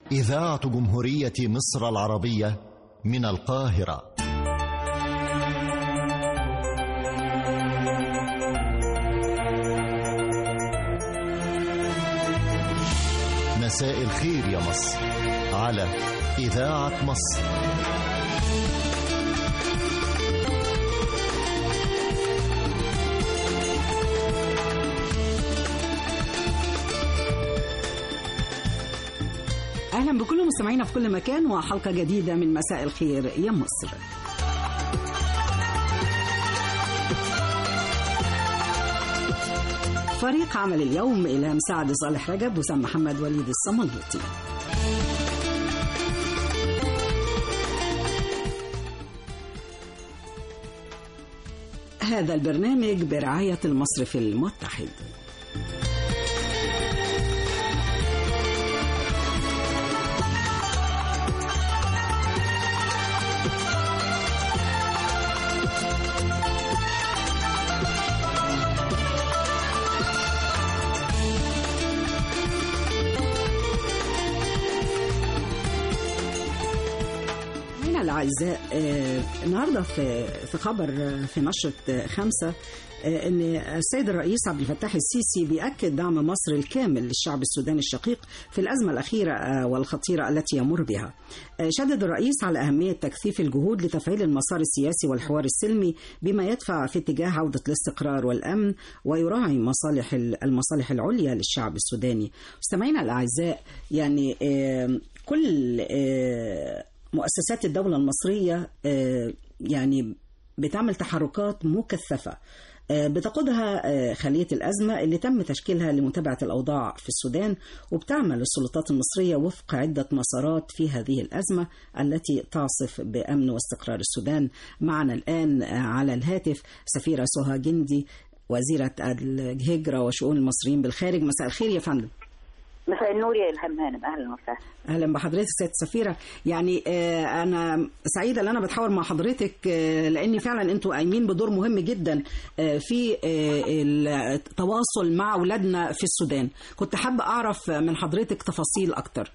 إذاعة جمهورية مصر العربية من القاهرة مساء الخير يا مصر على إذاعة مصر اهلا بكل مستمعينا في كل مكان وحلقه جديده من مساء الخير يا مصر فريق عمل اليوم إلهام سعد صالح رجب وسام محمد وليد الصملوطي هذا البرنامج برعاية المصرف المتحد مستمعينا الاعزاء آه، النهارده في في خبر آه، في نشره آه، خمسه آه، ان السيد الرئيس عبد الفتاح السيسي بيأكد دعم مصر الكامل للشعب السوداني الشقيق في الازمه الاخيره آه، والخطيره التي يمر بها. آه، شدد الرئيس على اهميه تكثيف الجهود لتفعيل المسار السياسي والحوار السلمي بما يدفع في اتجاه عوده الاستقرار والامن ويراعي مصالح المصالح العليا للشعب السوداني. مستمعينا الاعزاء يعني آه، كل آه، مؤسسات الدولة المصرية آه، يعني بتعمل تحركات مكثفة آه، بتقودها آه، خلية الأزمة اللي تم تشكيلها لمتابعة الأوضاع في السودان وبتعمل السلطات المصرية وفق عدة مسارات في هذه الأزمة التي تعصف بأمن واستقرار السودان معنا الآن آه، على الهاتف سفيرة سهى جندي وزيرة الهجرة وشؤون المصريين بالخارج مساء الخير يا فندم مساء النور يا الهام هانم اهلا وسهلا اهلا بحضرتك سياده السفيره يعني آه، انا سعيده ان انا بتحاور مع حضرتك آه، لان فعلا انتوا قايمين بدور مهم جدا آه، في آه، التواصل مع اولادنا في السودان كنت حابه اعرف من حضرتك تفاصيل اكتر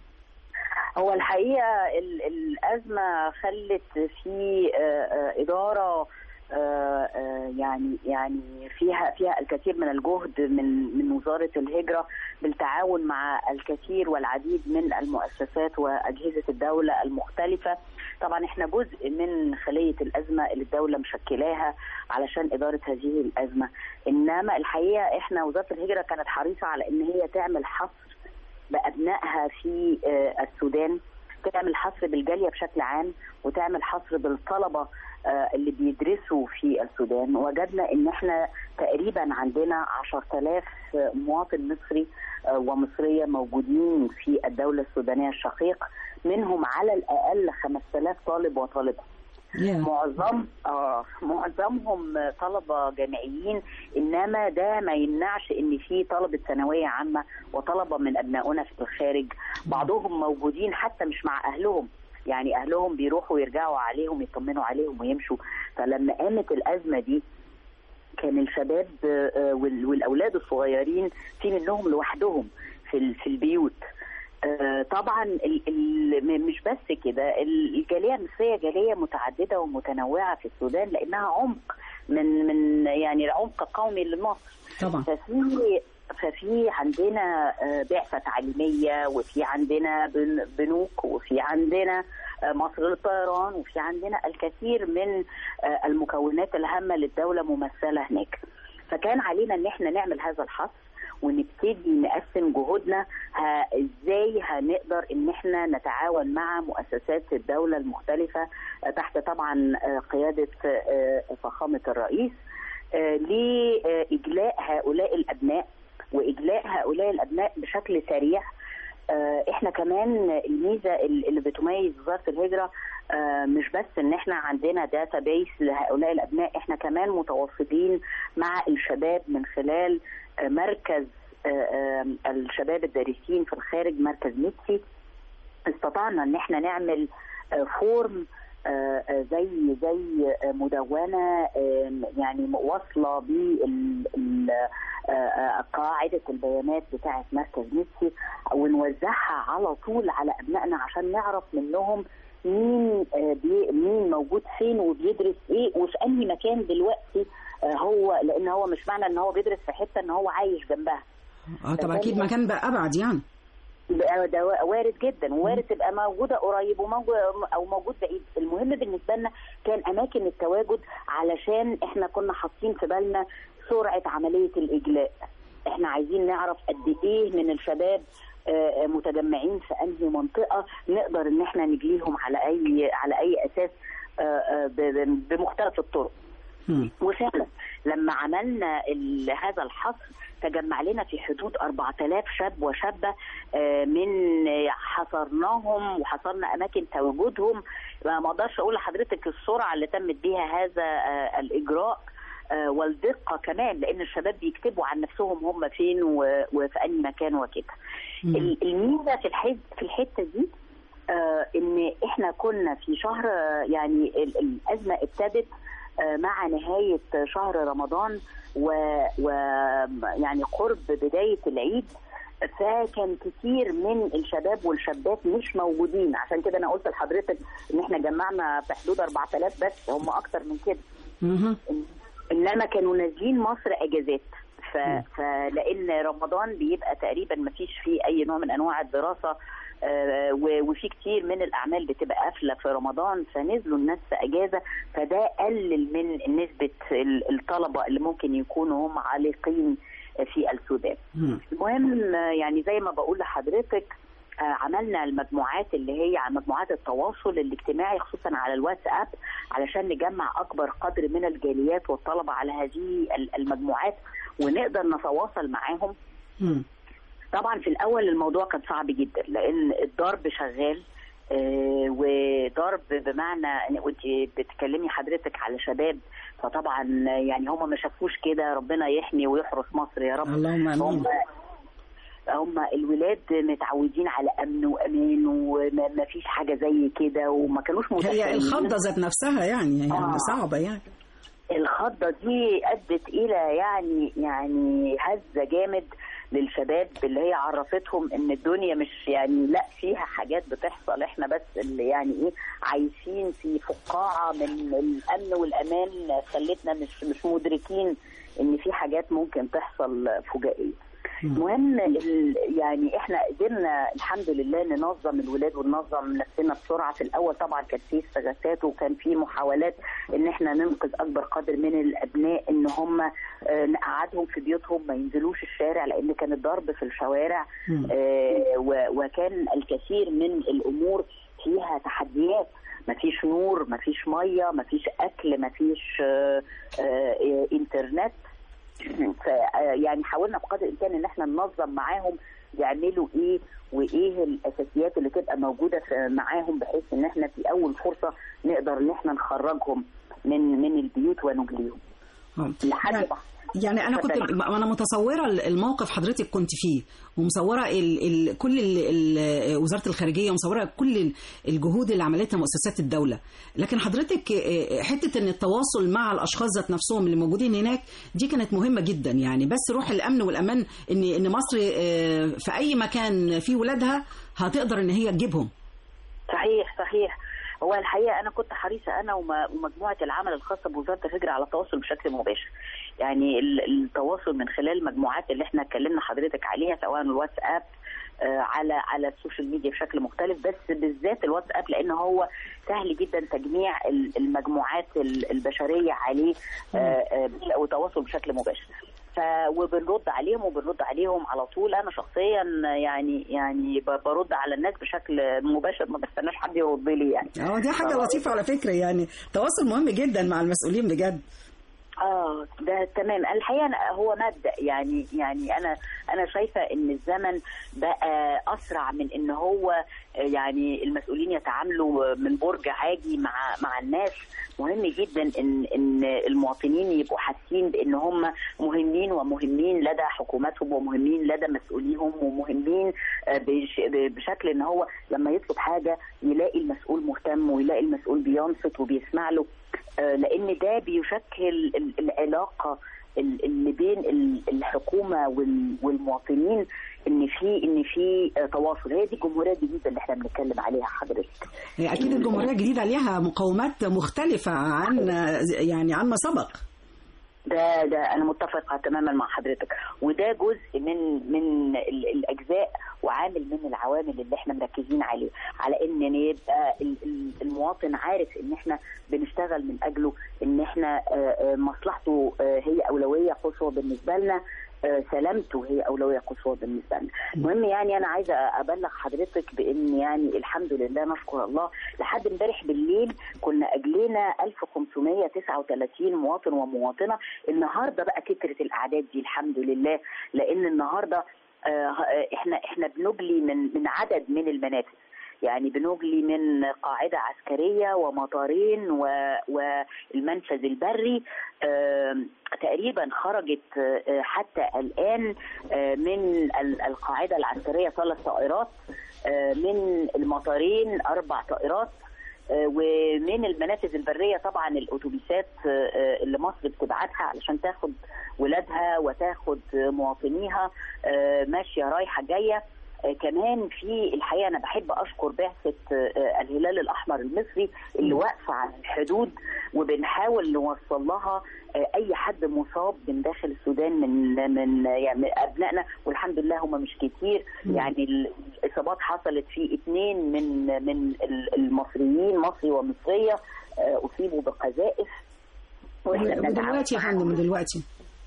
هو الحقيقه ال- الازمه خلت في آه، آه، اداره آه، آه، يعني يعني فيها فيها الكثير من الجهد من من وزاره الهجره بالتعاون مع الكثير والعديد من المؤسسات واجهزه الدوله المختلفه طبعا احنا جزء من خليه الازمه اللي الدوله مشكلاها علشان اداره هذه الازمه انما الحقيقه احنا وزاره الهجره كانت حريصه على ان هي تعمل حصر بابنائها في آه، السودان تعمل حصر بالجاليه بشكل عام وتعمل حصر بالطلبه آه، اللي بيدرسوا في السودان وجدنا ان احنا تقريبا عندنا 10000 مواطن مصري آه، ومصريه موجودين في الدوله السودانيه الشقيق منهم على الاقل 5000 طالب وطالبه معظم آه معظمهم طلبه جامعيين انما ده ما يمنعش ان في طلبه ثانويه عامه وطلبه من ابنائنا في الخارج بعضهم موجودين حتى مش مع اهلهم يعني اهلهم بيروحوا يرجعوا عليهم يطمنوا عليهم ويمشوا فلما قامت الازمه دي كان الشباب آه، وال- والاولاد الصغيرين في منهم لوحدهم في ال- في البيوت آه، طبعا ال- ال- م- مش بس كده ال- الجاليه المصريه جاليه متعدده ومتنوعه في السودان لانها عمق من من يعني عمق قومي لمصر طبعا ففي ففي عندنا آه، بعثة تعليمية وفي عندنا بن- بنوك وفي عندنا آه، مصر للطيران وفي عندنا الكثير من آه، المكونات الهامة للدولة ممثلة هناك فكان علينا ان احنا نعمل هذا الحصر ونبتدي نقسم جهودنا ها ازاي هنقدر ان احنا نتعاون مع مؤسسات الدولة المختلفة آه، تحت طبعا آه، قيادة آه، فخامة الرئيس آه، لإجلاء هؤلاء الأبناء وإجلاء هؤلاء الأبناء بشكل سريع آه، احنا كمان الميزه اللي بتميز وزاره الهجره آه، مش بس ان احنا عندنا داتا بيس لهؤلاء الابناء احنا كمان متواصلين مع الشباب من خلال آه، مركز آه، آه، الشباب الدارسين في الخارج مركز ميتسي استطعنا ان احنا نعمل آه، فورم آه، آه، زي زي آه، مدونه آه، يعني واصله قاعده البيانات بتاعه مركز نفسي ونوزعها على طول على ابنائنا عشان نعرف منهم مين بي مين موجود فين وبيدرس ايه وفي انهي مكان دلوقتي هو لان هو مش معنى ان هو بيدرس في حته ان هو عايش جنبها اه طب اكيد مكان بقى ابعد يعني ده وارد جدا ووارد تبقى موجوده قريب وموجود او موجود بعيد المهم بالنسبه لنا كان اماكن التواجد علشان احنا كنا حاطين في بالنا سرعه عمليه الاجلاء احنا عايزين نعرف قد ايه من الشباب متجمعين في انهي منطقه نقدر ان احنا نجليهم على اي على اي اساس بمختلف الطرق وفعلا لما عملنا هذا الحصر تجمع لنا في حدود 4000 شاب وشابة من حصرناهم وحصرنا أماكن تواجدهم ما أقدرش أقول لحضرتك السرعة اللي تمت بها هذا الإجراء والدقة كمان لأن الشباب بيكتبوا عن نفسهم هم فين وفي أي مكان وكده الميزة في الحته في الحتة دي إن إحنا كنا في شهر يعني الأزمة ابتدت مع نهاية شهر رمضان ويعني قرب بداية العيد فكان كتير من الشباب والشابات مش موجودين عشان كده انا قلت لحضرتك ان احنا جمعنا في حدود 4000 بس هم اكتر من كده انما كانوا نازلين مصر اجازات ف... فلان رمضان بيبقى تقريبا ما فيش فيه اي نوع من انواع الدراسه آه وفي كتير من الاعمال بتبقى قافله في رمضان فنزلوا الناس في اجازه فده قلل من نسبه الطلبه اللي ممكن يكونوا هم عالقين في السودان. المهم يعني زي ما بقول لحضرتك آه عملنا المجموعات اللي هي مجموعات التواصل الاجتماعي خصوصا على الواتساب علشان نجمع اكبر قدر من الجاليات والطلبه على هذه المجموعات ونقدر نتواصل معاهم. م. طبعا في الاول الموضوع كان صعب جدا لان الضرب شغال آه وضرب بمعنى ان انت بتكلمي حضرتك على شباب فطبعا يعني هم ما شافوش كده ربنا يحمي ويحرس مصر يا رب اللهم امين هم الولاد متعودين على امن وامان وما فيش حاجه زي كده وما كانوش هي الخضه ذات نفسها يعني هي آه. صعبه يعني الخضه دي ادت الى يعني يعني هزه جامد للشباب اللي هي عرفتهم ان الدنيا مش يعني لا فيها حاجات بتحصل احنا بس اللي يعني ايه عايشين في فقاعه من الامن والامان خلتنا مش مش مدركين ان في حاجات ممكن تحصل فجائيه. المهم يعني احنا قدرنا الحمد لله ننظم الولاد وننظم نفسنا بسرعه في الاول طبعا كان في استغاثات وكان في محاولات ان احنا ننقذ اكبر قدر من الابناء ان هم نقعدهم في بيوتهم ما ينزلوش الشارع لان كان الضرب في الشوارع آه وكان الكثير من الامور فيها تحديات ما فيش نور ما فيش ميه ما فيش اكل ما فيش آه آه انترنت يعني حاولنا بقدر الامكان ان احنا ننظم معاهم يعملوا ايه وايه الاساسيات اللي تبقى موجوده معاهم بحيث ان احنا في اول فرصه نقدر ان احنا نخرجهم من من البيوت ونجليهم لحد يعني, يعني انا كنت انا متصوره الموقف حضرتك كنت فيه ومصوره ال ال كل ال ال وزاره الخارجيه ومصوره كل الجهود اللي عملتها مؤسسات الدوله لكن حضرتك حته ان التواصل مع الاشخاص ذات نفسهم اللي موجودين هناك دي كانت مهمه جدا يعني بس روح الامن والامان ان ان مصر في اي مكان فيه ولادها هتقدر ان هي تجيبهم صحيح صحيح هو الحقيقه انا كنت حريصه انا ومجموعه العمل الخاصه بوزاره الهجره على التواصل بشكل مباشر يعني التواصل من خلال المجموعات اللي احنا اتكلمنا حضرتك عليها سواء الواتساب على على السوشيال ميديا بشكل مختلف بس بالذات الواتساب لان هو سهل جدا تجميع المجموعات البشريه عليه وتواصل بشكل مباشر ف وبنرد عليهم وبنرد عليهم على طول انا شخصيا يعني يعني برد على الناس بشكل مباشر ما بستناش حد يرد لي يعني اه دي حاجه لطيفه على فكره يعني تواصل مهم جدا مع المسؤولين بجد اه ده تمام الحقيقه هو مبدا يعني يعني انا انا شايفه ان الزمن بقى اسرع من ان هو يعني المسؤولين يتعاملوا من برج عاجي مع مع الناس مهم جدا ان ان المواطنين يبقوا حاسين بان هم مهمين ومهمين لدى حكوماتهم ومهمين لدى مسؤوليهم ومهمين بشكل ان هو لما يطلب حاجه يلاقي المسؤول مهتم ويلاقي المسؤول بينصت وبيسمع له لان ده بيشكل العلاقه ال- اللي بين ال- الحكومه وال- والمواطنين ان في ان في آه، تواصل هي دي الجمهوريه الجديده اللي احنا بنتكلم عليها حضرتك هي اكيد الجمهوريه الجديده ليها مقومات مختلفه عن يعني عن ما سبق ده ده انا متفقه تماما مع حضرتك وده جزء من من ال- الاجزاء وعامل من العوامل اللي احنا مركزين عليه على ان يبقى ال- ال- المواطن عارف ان احنا بنشتغل من اجله ان احنا آه، آه، مصلحته آه، هي اولويه قصوى بالنسبه لنا آه، سلامته هي اولويه قصوى بالنسبه لنا. المهم يعني انا عايزه ابلغ حضرتك بان يعني الحمد لله نشكر الله لحد امبارح بالليل كنا اجلينا 1539 مواطن ومواطنه النهارده بقى كترت الاعداد دي الحمد لله لان النهارده آه، احنا احنا بنجلي من من عدد من المنافذ يعني بنجلي من قاعدة عسكرية ومطارين و- والمنفذ البري آم، تقريبا خرجت آه، حتى الآن آه، من ال- القاعدة العسكرية ثلاث طائرات آه، من المطارين أربع طائرات آه، ومن المنافذ البرية طبعا الأتوبيسات آه، آه، اللي مصر بتبعتها علشان تاخد ولادها وتاخد آه، مواطنيها آه، ماشية رايحة جاية آه، كمان في الحقيقه انا بحب اشكر بعثه آه، الهلال الاحمر المصري اللي واقفه على الحدود وبنحاول نوصل لها آه، اي حد مصاب من داخل السودان من من يعني من ابنائنا والحمد لله هم مش كتير يعني الاصابات حصلت في اثنين من من المصريين مصري ومصريه آه، اصيبوا بقذائف واحنا بنتعاون ودلوقتي يا معاهم. فندم دلوقتي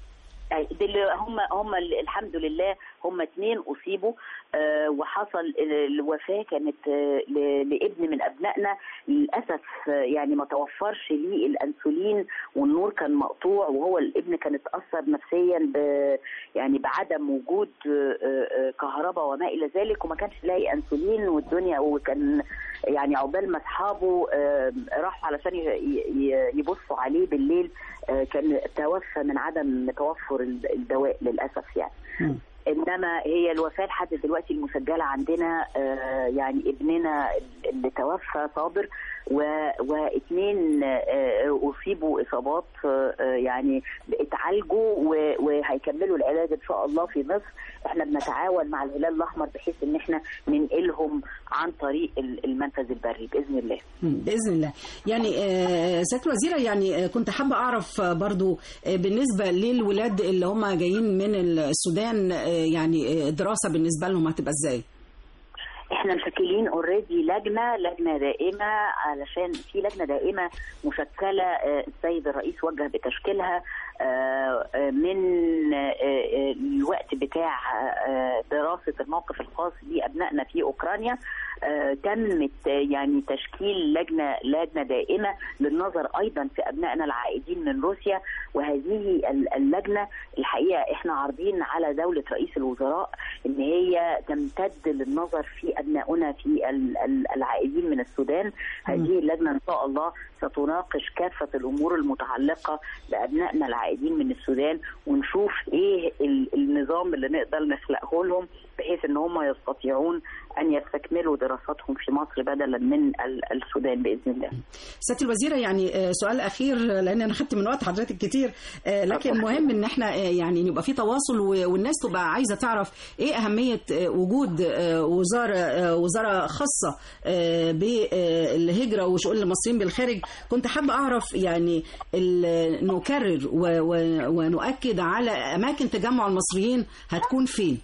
دل هم هم الحمد لله هم اثنين اصيبوا آه، وحصل الوفاه كانت آه، ل- لابن من ابنائنا للاسف آه، يعني ما توفرش ليه الانسولين والنور كان مقطوع وهو الابن كان اتاثر نفسيا ب يعني بعدم وجود آه، آه، كهرباء وما الى ذلك وما كانش لاقي انسولين والدنيا وكان يعني عقبال ما اصحابه آه، راحوا علشان ي- ي- يبصوا عليه بالليل آه، كان توفى من عدم توفر الد- الدواء للاسف يعني مم. انما هي الوفاه لحد دلوقتي المسجله عندنا آه، يعني ابننا اللي توفى صابر و- واثنين آه، اصيبوا اصابات آه، يعني اتعالجوا و- وهيكملوا العلاج ان شاء الله في مصر احنا بنتعاون مع الهلال الاحمر بحيث ان احنا ننقلهم عن طريق ال- المنفذ البري باذن الله مم، باذن الله يعني آه، سياده الوزيره يعني آه، كنت حابه اعرف آه، برضو آه، بالنسبه للولاد اللي هم جايين من السودان آه، يعني آه، الدراسه بالنسبه لهم هتبقى ازاي؟ احنا مشكلين اوريدي لجنه لجنه دائمه علشان في لجنه دائمه مشكله آه، السيد الرئيس وجه بتشكيلها آه، آه، من آه، آه، الوقت بتاع آه، دراسه الموقف الخاص بابنائنا في اوكرانيا آه، تم ت- يعني تشكيل لجنه لجنه دائمه للنظر ايضا في ابنائنا العائدين من روسيا وهذه ال- اللجنه الحقيقه احنا عارضين على دوله رئيس الوزراء ان هي تمتد للنظر في ابنائنا في ال- ال- العائدين من السودان هذه اللجنه ان شاء الله ستناقش كافه الامور المتعلقه بابنائنا العائدين من السودان ونشوف ايه ال- النظام اللي نقدر نخلقه لهم بحيث ان هم يستطيعون ان يستكملوا دراساتهم في مصر بدلا من ال- السودان باذن الله. سياده الوزيره يعني آه، سؤال اخير آه، لان انا خدت من وقت حضرتك كتير آه، لكن مهم ان احنا آه، يعني يبقى في تواصل و- والناس تبقى عايزه تعرف ايه اهميه آه، وجود آه، وزاره آه، وزاره خاصه آه، بالهجره وشؤون المصريين بالخارج كنت حابه اعرف يعني ال- نكرر و- و- ونؤكد على اماكن تجمع المصريين هتكون فين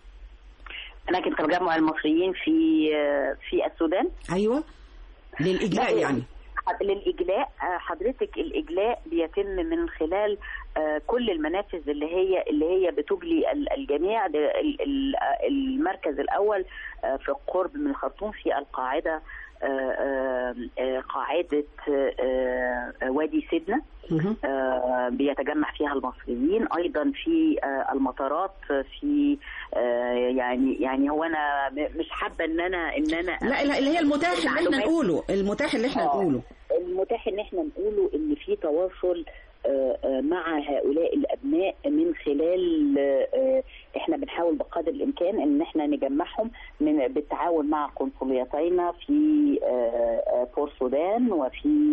اماكن تجمع المصريين في في السودان ايوه للاجلاء لا، يعني للاجلاء آه، حضرتك الاجلاء بيتم من خلال آه، كل المنافذ اللي هي اللي هي بتجلي ال- الجميع ده ال- ال- آه، المركز الاول آه، في القرب من الخرطوم في القاعده آه، آه، آه، قاعده آه، آه، وادي سيدنا مهم. آه، بيتجمع فيها المصريين ايضا في آه، المطارات في آه، يعني يعني هو انا م- مش حابه ان انا ان انا لا لا اللي هي المتاح اللي احنا معلومات. نقوله المتاح اللي احنا آه. نقوله المتاح ان احنا نقوله ان في تواصل آه، آه، مع هؤلاء الابناء من خلال آه، آه، احنا بنحاول بقدر الامكان ان احنا نجمعهم من بالتعاون مع قنصليتينا في آه، آه، بور سودان وفي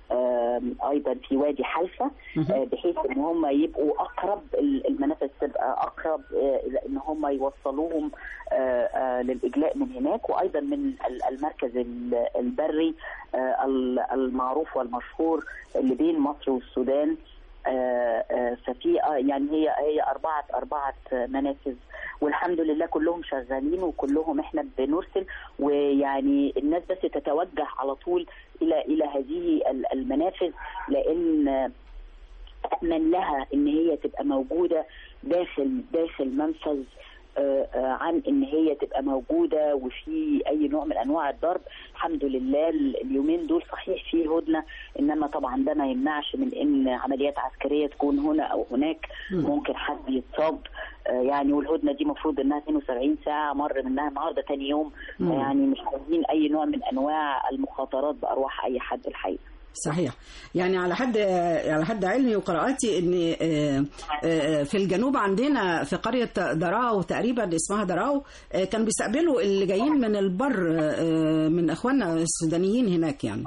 آم، ايضا في وادي حلفه آه، بحيث ان هم يبقوا اقرب ال- المنافذ تبقى اقرب آه، إلى ان هم يوصلوهم آه، آه، للاجلاء من هناك وايضا من ال- المركز ال- البري آه، ال- المعروف والمشهور اللي بين مصر والسودان آه، آه، ففي آه، يعني هي هي اربعه اربعه منافذ والحمد لله كلهم شغالين وكلهم احنا بنرسل ويعني الناس بس تتوجه على طول الى الى هذه ال- المنافذ لان آه، أأمن لها إن هي تبقى موجودة داخل داخل منفذ آه، آه، عن ان هي تبقى موجوده وفي اي نوع من انواع الضرب الحمد لله ال- اليومين دول صحيح في هدنه انما طبعا ده ما يمنعش من ان عمليات عسكريه تكون هنا او هناك ممكن حد يتصاب آه، يعني والهدنه دي المفروض انها 72 ساعه مر منها النهارده تاني يوم يعني مش عايزين اي نوع من انواع المخاطرات بارواح اي حد الحقيقه صحيح يعني على حد على حد علمي وقراءاتي ان آه، آه، في الجنوب عندنا في قريه دراو تقريبا اسمها دراو آه، كانوا بيستقبلوا اللي جايين من البر آه، من اخواننا السودانيين هناك يعني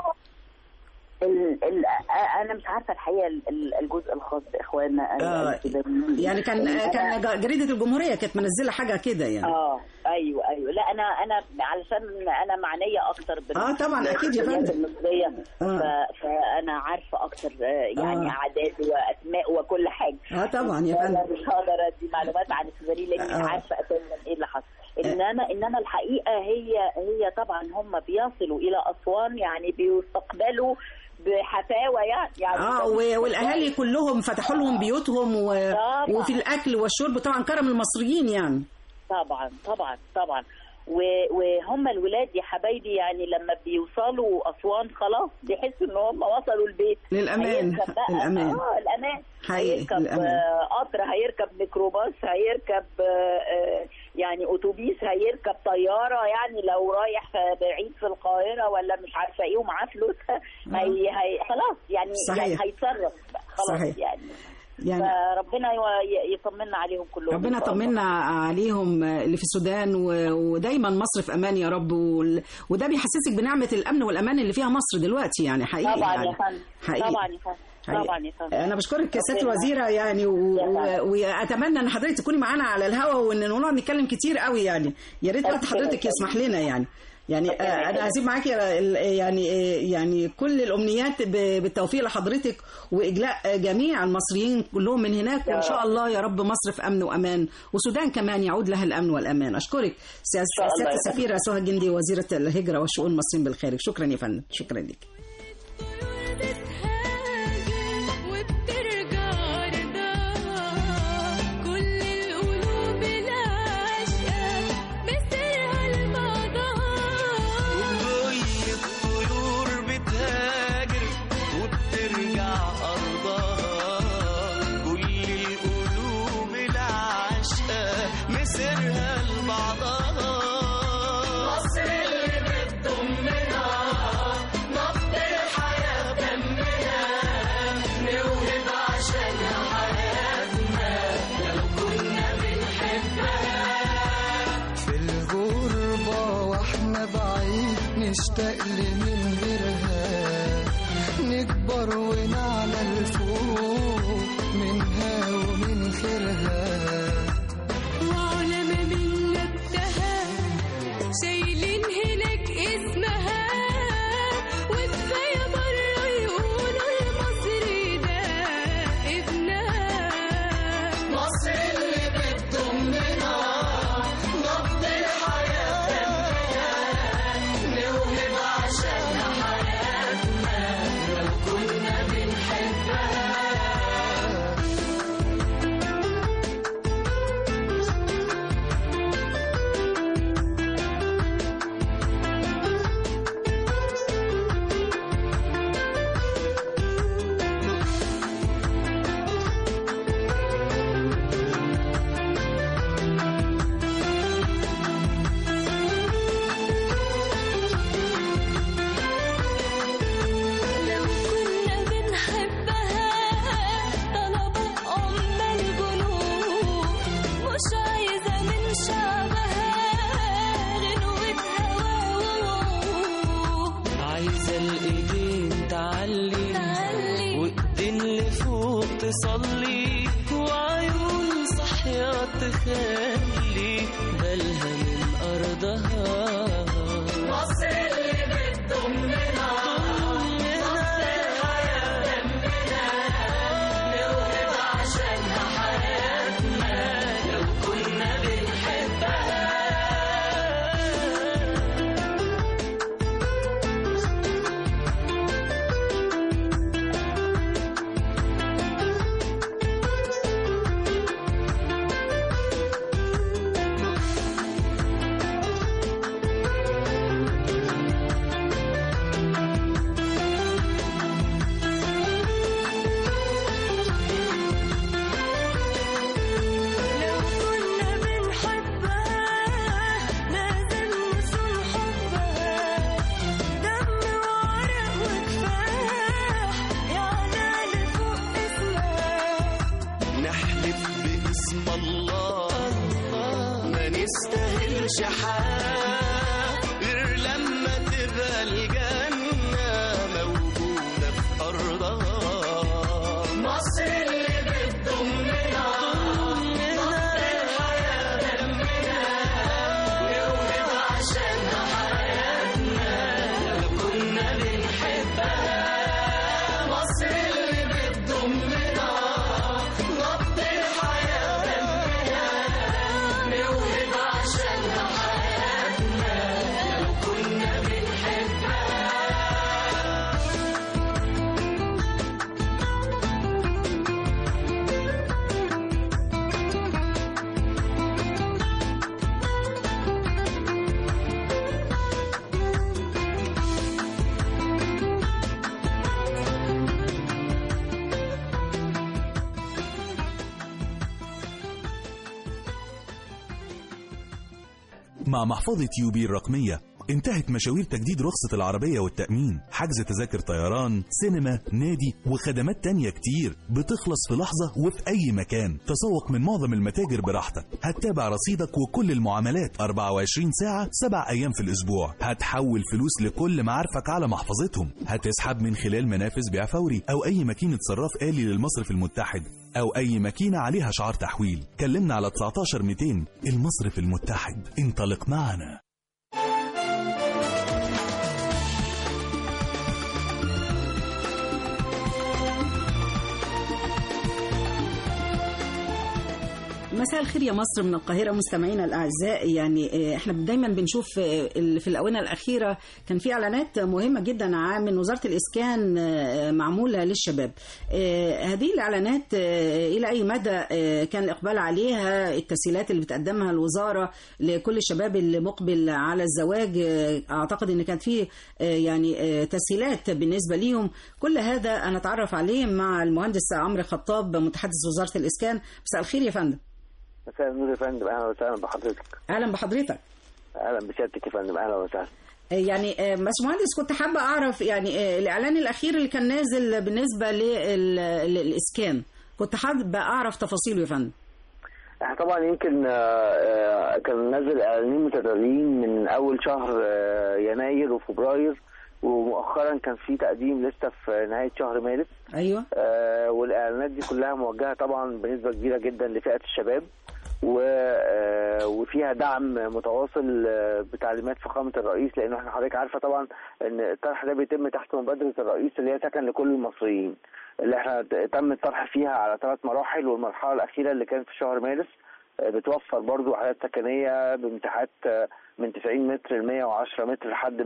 ال ال انا مش عارفه الحقيقه ال- ال- الجزء الخاص باخواننا آه، السودانيين. يعني كان أنا- كان جريده الجمهوريه كانت منزله حاجه كده يعني اه ايوه ايوه لا انا انا علشان انا معنيه اكتر بال آه، طبعاً، أكيد يا بالجاليات فندم. المصريه آه. ف- فانا عارفه اكتر آه، يعني آه. اعداد واسماء وكل حاجه اه طبعا يا انا فندم مش هقدر ادي معلومات عن السودانيين لاني آه. مش عارفه اساسا ايه اللي حصل انما انما الحقيقه هي هي طبعا هم بيصلوا الى اسوان يعني بيستقبلوا بحفاوه يعني يعني اه و- والاهالي كلهم فتحوا لهم بيوتهم و... طبعاً. وفي الاكل والشرب طبعا كرم المصريين يعني طبعا طبعا طبعا و- وهم الولاد يا حبايبي يعني لما بيوصلوا اسوان خلاص بيحسوا ان هم وصلوا البيت للأمان. هيركب بقى الأمان. اه الامان حقيقي، هيركب الأمان. آه، قطر هيركب ميكروباص هيركب آه، آه، يعني اتوبيس هيركب طياره يعني لو رايح آه، بعيد في القاهره ولا مش عارفه ايه ومعاه فلوس هي هي خلاص يعني صحيح. يعني هيتصرف بقى، خلاص صحيح. يعني يعني فربنا يو- يطمنا عليهم كلهم ربنا إن شاء الله. طمنا عليهم اللي في السودان و- ودايما مصر في امان يا رب وال- وده بيحسسك بنعمه الامن والامان اللي فيها مصر دلوقتي يعني حقيقي طبعا يعني يا فندم حقيقي. طبعا يا فندم حقيقي. طبعا يا فندم انا بشكرك يا سياده ربنا- الوزيره يعني و- يا و- فندم. واتمنى ان حضرتك تكوني معانا على الهوا وان نقعد نتكلم كتير قوي يعني يا ريت وقت ربنا حضرتك يسمح لنا يعني يعني ربنا آه، انا يخليك. هسيب معاكي ال- يعني آه، يعني كل الامنيات ب- بالتوفيق لحضرتك واجلاء جميع المصريين كلهم من هناك يا وان شاء رب. الله يا رب مصر في امن وامان والسودان كمان يعود لها الامن والامان اشكرك سياده شاء الله سيادة يا فندم. السفيره سهى الجندي وزيره الهجره والشؤون المصريين بالخارج شكرا يا فندم شكرا لك وبترجع رضاها كل القلوب العاشقة مسيرها لبعضها زي الطيور بتهاجر وبترجع أرضها كل القلوب العاشقة مسيرها لبعضها مصر اللي بتضمنا نبض الحياة دمنا نوهب عشانها حياتنا لو كنا بنحبها في الغربة واحنا بعيد نشتاق لمن غيرها نكبر ونعلى الفوق منها ومن خيرها وعلماء من نبتها شايلين هناك اسمها وكفاية مرة يقولوا المصري ده ابنها مصر اللي بتضمنا نبض الحياة دمنا نوهب عشانها حياتنا لو كنا بنحبها ملهاش حال غير لما تبقى الجنة موجودة في أرضها مصر اللي بتضمنا نبض الحياة دمنا نوهب عشانها حياتنا لو كنا بنحبها مصر اللي بتضمنا نبض الحياة دمنا نوهب عشانها حياتنا لو كنا بنحبها مع محفظة يوبي الرقمية انتهت مشاوير تجديد رخصة العربية والتأمين حجز تذاكر طيران سينما نادي وخدمات تانية كتير بتخلص في لحظة وفي أي مكان تسوق من معظم المتاجر براحتك هتتابع رصيدك وكل المعاملات 24 ساعة 7 أيام في الأسبوع هتحول فلوس لكل معارفك على محفظتهم هتسحب من خلال منافذ بيع فوري أو أي ماكينة صراف آلي للمصرف المتحد أو أي ماكينة عليها شعار تحويل كلمنا على 19 200 المصرف المتحد انطلق معنا مساء الخير يا مصر من القاهرة مستمعينا الأعزاء يعني آه، احنا دايما بنشوف آه، ال- في الآونة الأخيرة كان في إعلانات مهمة جدا ع- من وزارة الإسكان آه، معمولة للشباب آه، هذه الإعلانات آه، إلى أي مدى آه، كان الإقبال عليها التسهيلات اللي بتقدمها الوزارة لكل الشباب اللي مقبل على الزواج آه، أعتقد إن كانت فيه آه، يعني آه، تسهيلات بالنسبة ليهم كل هذا هنتعرف عليه مع المهندس عمرو خطاب متحدث وزارة الإسكان مساء الخير يا فندم مساء النور يا فندم اهلا وسهلا بحضرتك اهلا بحضرتك اهلا بسيادتك يا فندم اهلا وسهلا يعني آه، باشمهندس كنت حابه اعرف يعني آه، الاعلان الاخير اللي كان نازل بالنسبه لل- للاسكان كنت حابه اعرف تفاصيله يا فندم احنا طبعا يمكن آه، آه، كان نازل اعلانين متكررين من اول شهر آه، يناير وفبراير ومؤخرا كان في تقديم لسه في نهايه شهر مارس ايوه آه، والاعلانات دي كلها موجهه طبعا بنسبه كبيره جدا لفئه الشباب و- آه، وفيها دعم متواصل آه، بتعليمات فخامه الرئيس لان احنا حضرتك عارفه طبعا ان الطرح ده بيتم تحت مبادره الرئيس اللي هي سكن لكل المصريين اللي احنا ت- تم الطرح فيها على ثلاث مراحل والمرحله الاخيره اللي كانت في شهر مارس آه، بتوفر برضو وحدات سكنيه بمساحات آه، من 90 متر ل 110 متر لحد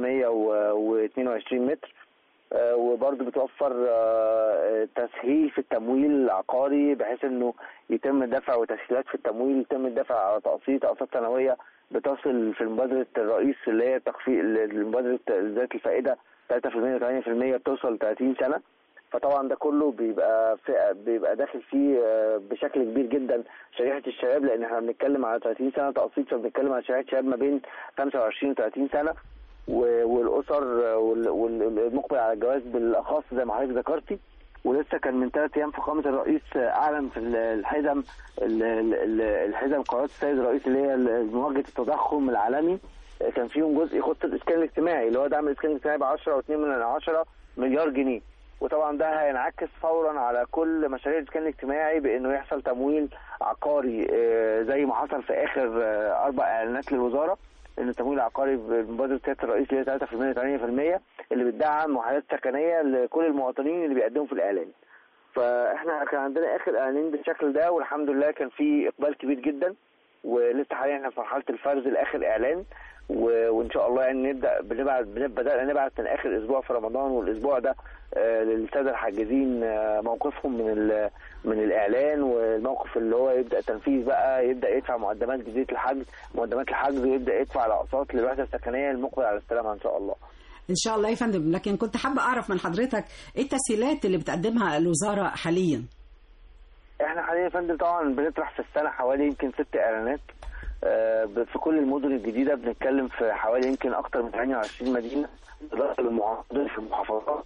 122 متر آه، وبرضه بتوفر آه، تسهيل في التمويل العقاري بحيث انه يتم الدفع وتسهيلات في التمويل يتم الدفع على تقسيط اقساط سنويه بتصل في مبادره الرئيس اللي هي تخفيض مبادره ذات الفائده 3% و8% بتوصل 30 سنه فطبعا ده كله بيبقى في بيبقى داخل فيه آه، بشكل كبير جدا شريحه الشباب لان احنا بنتكلم على 30 سنه تقسيط فبنتكلم على شريحه شباب ما بين 25 و 30 سنه و- والاسر وال- والمقبل على الجواز بالاخص زي ما حضرتك ذكرتي ولسه كان من ثلاث ايام فخامه الرئيس اعلن في ال- الحزم ال- ال- ال- الحزم قرارات السيد الرئيس اللي هي ال- مواجهه التضخم العالمي كان فيهم جزء يخص الاسكان الاجتماعي اللي هو دعم الاسكان الاجتماعي ب 10 و2 من 10 مليار جنيه وطبعا ده هينعكس فورا على كل مشاريع الاسكان الاجتماعي بانه يحصل تمويل عقاري آه، زي ما حصل في اخر آه، اربع اعلانات للوزاره ان التمويل العقاري بمبادره سياده الرئيس اللي هي 3% 8% اللي بتدعم وحدات سكنيه لكل المواطنين اللي بيقدموا في الاعلان. فاحنا كان عندنا اخر اعلانين بالشكل ده والحمد لله كان في اقبال كبير جدا ولسه حاليا احنا في مرحله الفرز لاخر اعلان و- وان شاء الله يعني نبدا بنبعت بن- بدانا نبعت من اخر اسبوع في رمضان والاسبوع ده آه، للساده الحاجزين آه، موقفهم من ال- من الاعلان والموقف اللي هو يبدا تنفيذ بقى يبدا يدفع مقدمات جديده الحجز مقدمات الحجز ويبدا يدفع الاقساط للوحده السكنيه المقبل على استلامها ان شاء الله ان شاء الله يا فندم لكن كنت حابه اعرف من حضرتك ايه التسهيلات اللي بتقدمها الوزاره حاليا احنا حاليا يا فندم طبعا بنطرح في السنه حوالي يمكن ست اعلانات آه، ب- في كل المدن الجديده بنتكلم في حوالي يمكن اكتر من 28 مدينه بالاضافه للمعارضين في المحافظات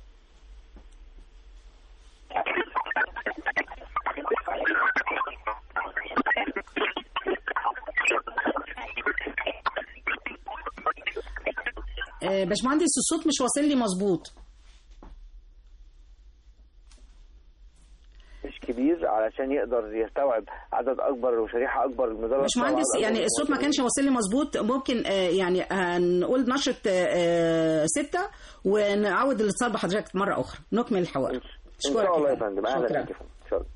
آه، باشمهندس الصوت مش واصل لي مظبوط مش كبير علشان يقدر يستوعب عدد اكبر وشريحه اكبر المدرسه باشمهندس يعني الصوت ما كانش واصل لي مظبوط ممكن آه، يعني هنقول نشرة آه، ستة ونعود الاتصال بحضرتك مرة أخرى نكمل الحوار ان شاء الله يا فندم اهلا شكرا بك يا فندم ان شاء الله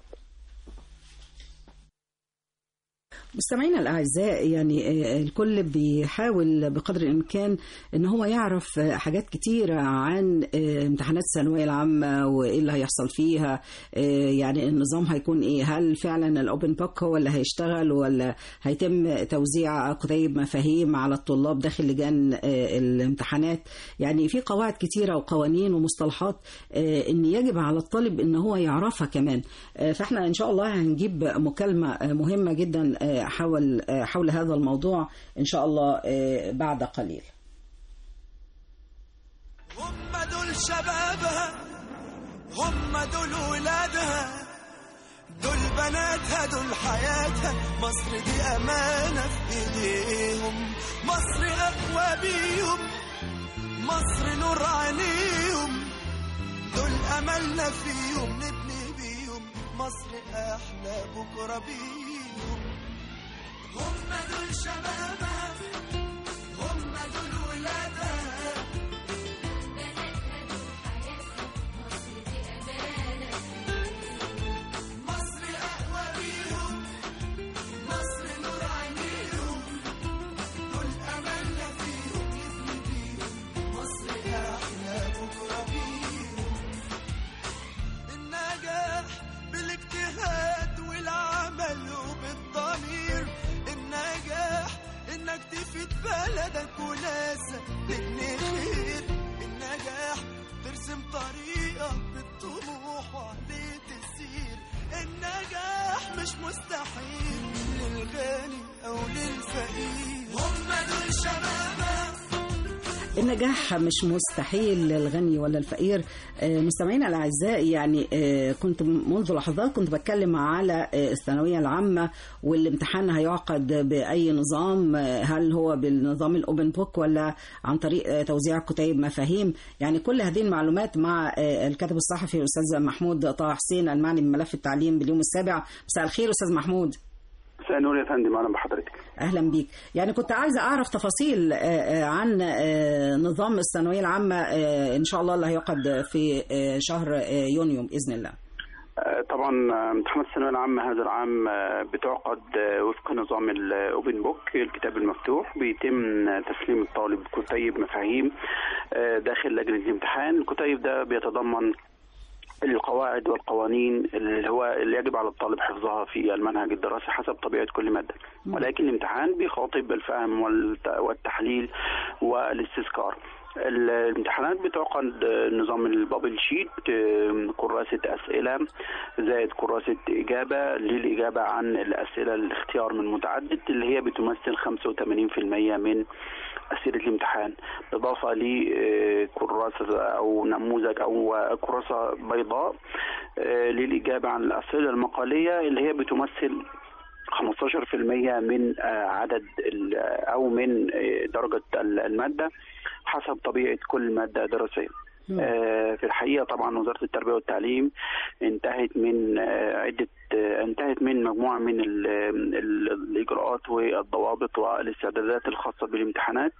مستمعينا الاعزاء يعني آه، الكل بيحاول بقدر الامكان ان هو يعرف آه، حاجات كتيره عن آه، امتحانات الثانويه العامه وايه اللي هيحصل فيها آه، يعني النظام هيكون ايه هل فعلا الاوبن بوك هو اللي هيشتغل ولا هيتم توزيع كتيب مفاهيم على الطلاب داخل لجان آه، الامتحانات يعني في قواعد كتيره وقوانين ومصطلحات آه، ان يجب على الطالب ان هو يعرفها كمان آه، فاحنا ان شاء الله هنجيب مكالمه آه، مهمه جدا آه، حول آه، حول هذا الموضوع ان شاء الله آه، بعد قليل هم دول شبابها هم دول ولادها دول بناتها دول حياتها مصر دي أمانة في إيديهم مصر أقوى بيهم مصر نور عينيهم دول أملنا فيهم نبني بيهم مصر أحلى بكرة بيهم هم دول شبابها هم دول ولادها مصر أقوى بيهم مصر نور عينيهم دول أملنا فيهم نبني بيهم مصر أحلى بكرة بيهم النجاح بالاجتهاد والعمل وبالضمير النجاح انك تفيد بلدك وناسك تبني خير النجاح ترسم طريقك بالطموح وعليه تسير النجاح مش مستحيل للغني او للفقير هم دول شبابك النجاح مش مستحيل للغني ولا الفقير آه، مستمعينا الاعزاء يعني آه، كنت منذ لحظات كنت بتكلم على آه، الثانويه العامه والامتحان هيعقد باي نظام آه، هل هو بالنظام الاوبن بوك ولا عن طريق آه، توزيع كتيب مفاهيم يعني كل هذه المعلومات مع آه، الكاتب الصحفي الاستاذ محمود طه حسين المعني بملف التعليم باليوم السابع مساء الخير استاذ محمود مساء النور يا فندم اهلا بحضرتك اهلا بيك يعني كنت عايزه اعرف تفاصيل آه، آه، عن آه، نظام الثانويه العامه آه، ان شاء الله اللي هيعقد في آه، شهر آه، يونيو باذن الله آه، طبعا آه، امتحانات الثانويه العامه هذا العام آه، بتعقد آه، وفق نظام الاوبن بوك الكتاب المفتوح بيتم آه، تسليم الطالب كتيب مفاهيم آه، داخل لجنه الامتحان الكتيب ده بيتضمن القواعد والقوانين اللي هو اللي يجب على الطالب حفظها في المنهج الدراسي حسب طبيعه كل ماده ولكن الامتحان بيخاطب الفهم والت- والتحليل والاستذكار الامتحانات بتعقد نظام البابل شيت آم، كراسة أسئلة زائد كراسة إجابة للإجابة عن الأسئلة الاختيار من متعدد اللي هي بتمثل 85% من أسئلة الامتحان إضافة لكراسة أو نموذج أو كراسة بيضاء آه، للإجابة عن الأسئلة المقالية اللي هي بتمثل 15% من آه، عدد ال- او من آه، درجه ال- الماده حسب طبيعه كل ماده دراسيه. آه، في الحقيقه طبعا وزاره التربيه والتعليم انتهت من آه، عده آه، انتهت من مجموعه من ال- ال- الاجراءات والضوابط والاستعدادات الخاصه بالامتحانات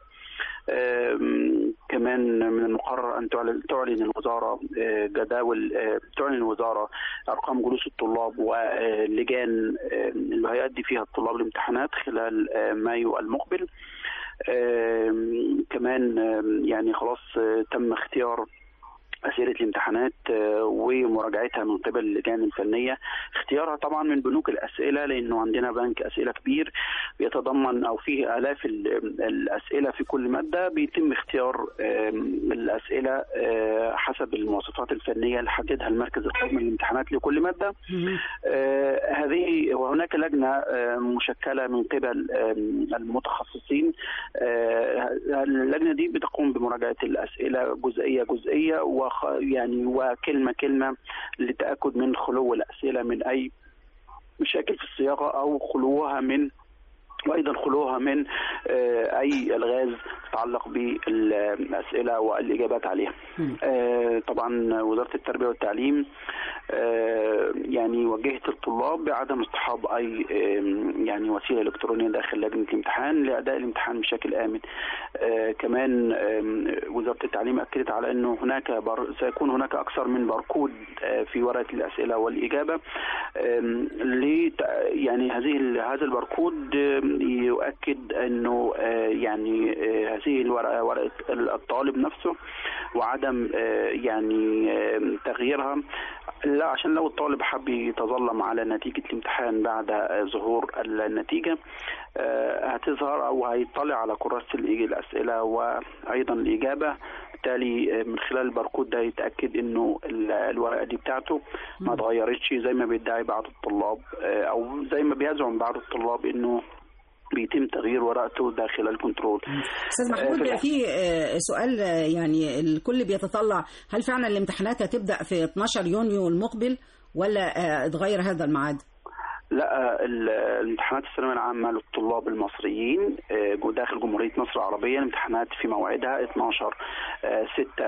آم، كمان من المقرر ان تعلن تعلن الوزاره آه، جداول آه، تعلن الوزاره ارقام جلوس الطلاب ولجان آه، اللي هيؤدي فيها الطلاب الامتحانات خلال آه، مايو المقبل آم، كمان آم، يعني خلاص آه، تم اختيار أسئلة الامتحانات آه، ومراجعتها من قبل اللجان الفنية اختيارها طبعا من بنوك الأسئلة لأنه عندنا بنك أسئلة كبير بيتضمن أو فيه آلاف ال- الأسئلة في كل مادة بيتم اختيار آم، الأسئلة آه، حسب المواصفات الفنية اللي حددها المركز القومي للامتحانات لكل مادة آه، هذه وهناك لجنة آه، مشكلة من قبل آم، المتخصصين آه، اللجنة دي بتقوم بمراجعة الأسئلة جزئية جزئية وخ يعني وكلمة كلمة للتأكد من خلو الأسئلة من أي مشاكل في الصياغة أو خلوها من وايضا خلوها من آه، اي الغاز تتعلق بالاسئله والاجابات عليها. آه، طبعا وزاره التربيه والتعليم آه، يعني وجهت الطلاب بعدم اصطحاب اي آم، يعني وسيله الكترونيه داخل لجنه الامتحان لاداء الامتحان بشكل امن. آه، كمان آم، وزاره التعليم اكدت على انه هناك بر... سيكون هناك اكثر من باركود آه، في ورقه الاسئله والاجابه آم، لت... يعني هذه ال- هذا الباركود آم، يؤكد انه آه، يعني آه، هذه الورقه ورقه الطالب نفسه وعدم آه، يعني آم، تغييرها لا عشان لو الطالب حب يتظلم على نتيجة الامتحان بعد آه، ظهور النتيجة آه، هتظهر أو هيطلع على كراسة الإج- الأسئلة وأيضا الإجابة بالتالي آه، من خلال الباركود ده يتأكد إنه ال- الورقة دي بتاعته ما اتغيرتش زي ما بيدعي بعض الطلاب آه، أو زي ما بيزعم بعض الطلاب إنه بيتم تغيير ورقته داخل الكنترول استاذ آه، محمود في في آه، سؤال آه، يعني الكل بيتطلع هل فعلا الامتحانات هتبدا في 12 يونيو المقبل ولا آه، اتغير هذا الميعاد؟ لا ال- الامتحانات الثانويه العامه للطلاب المصريين آه، جو- داخل جمهوريه مصر العربيه الامتحانات في موعدها 12 6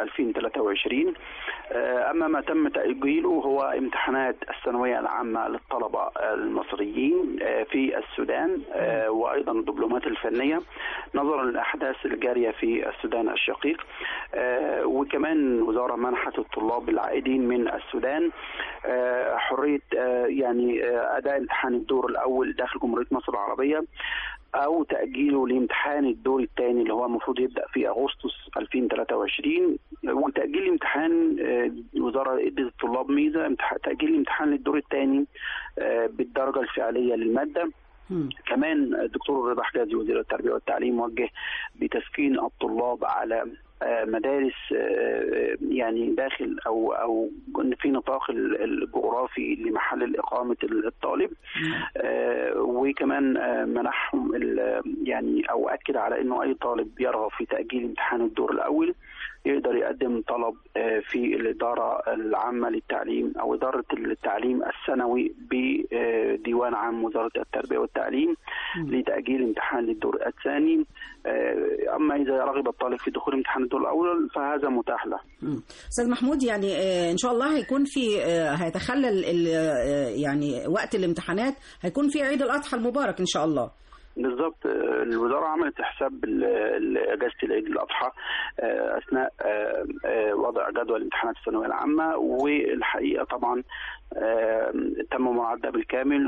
2023 آه، اما ما تم تاجيله هو امتحانات الثانويه العامه للطلبه المصريين آه، في السودان آه، وايضا الدبلومات الفنيه نظرا للاحداث الجاريه في السودان الشقيق آه، وكمان الوزاره منحت الطلاب العائدين من السودان آه، حريه آه، يعني آه، اداء امتحان الدور الاول داخل جمهوريه مصر العربيه او تاجيله لامتحان الدور الثاني اللي هو المفروض يبدا في اغسطس 2023 وتاجيل الامتحان آه، الوزاره ادت الطلاب ميزه امتح- تاجيل الامتحان للدور الثاني بالدرجه الفعليه للماده كمان الدكتور رضا حجازي وزير التربيه والتعليم وجه بتسكين الطلاب على آه، مدارس آه، يعني داخل او او في نطاق ال- الجغرافي لمحل اقامه الطالب آه، وكمان آه، منحهم ال- يعني او اكد على انه اي طالب يرغب في تاجيل امتحان الدور الاول يقدر يقدم طلب آه، في الاداره العامه للتعليم او اداره التعليم الثانوي بديوان عام وزاره التربيه والتعليم لتاجيل امتحان للدور الثاني آه، اما اذا رغب الطالب في دخول امتحان الدور الاول فهذا متاح له مم. استاذ محمود يعني آه، ان شاء الله هيكون في آه، هيتخلل ال- آه، يعني وقت الامتحانات هيكون في عيد الاضحى المبارك ان شاء الله بالظبط آه، الوزاره عملت حساب ال- ال- اجازه العيد الاضحى آه، اثناء آه، آه، وضع جدول امتحانات الثانويه العامه والحقيقه طبعا آه، تم مراعاتها بالكامل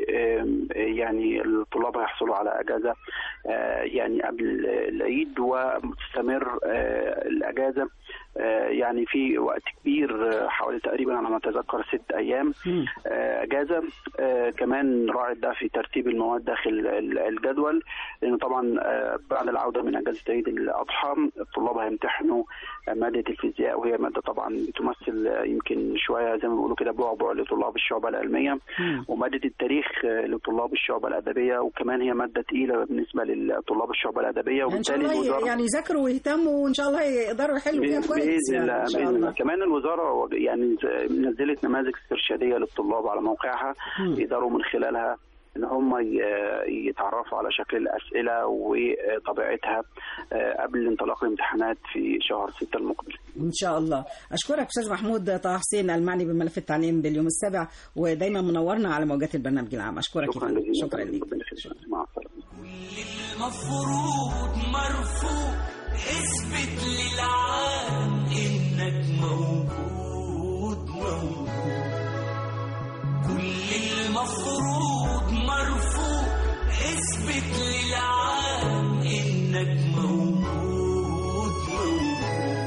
ويعني الطلاب هيحصلوا على اجازه آه، يعني قبل العيد ومستمر آه، الاجازه آه، يعني في وقت كبير آه، حوالي تقريبا على ما اتذكر ست ايام آه، اجازه آه، كمان راعت ده في ترتيب المواد داخل ال- الجدول لانه طبعا آه، بعد العوده من اجازه عيد الاضحى الطلاب هيمتحنوا آه، ماده الفيزياء وهي ماده طبعا بتمثل آه، يمكن شويه زي ما بيقولوا كده بعبع لطلاب الشعبه العلميه وماده التاريخ آه، لطلاب الشعبه الادبيه وكمان هي ماده ثقيله بالنسبه لطلاب الشعبه الادبيه ان شاء وبالتالي الله الوزاره يعني يذاكروا ويهتموا وان شاء الله يقدروا يحلوا فيها كويس باذن يعني الله ان شاء باذن الله الله كمان الوزاره وج- يعني ز- نزلت نماذج استرشاديه للطلاب على موقعها يقدروا من خلالها ان هم ي- يتعرفوا على شكل الاسئله وطبيعتها آه، قبل انطلاق الامتحانات في شهر 6 المقبل ان شاء الله اشكرك استاذ محمود طه حسين المعني بملف التعليم باليوم السابع ودايما منورنا على موجات البرنامج العام اشكرك شكرا يا فندم. جزيلا شكرا ليك مع السلامه المفروض مرفوض اثبت للعالم انك موجود موجود كل المفروض مرفوض اثبت للعالم انك موجود موجود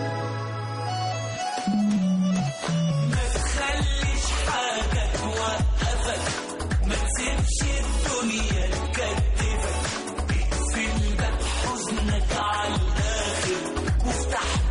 ما تخليش حاجة توقفك ما تسيبش الدنيا تكتفك اقفل باب حزنك على الآخر وافتح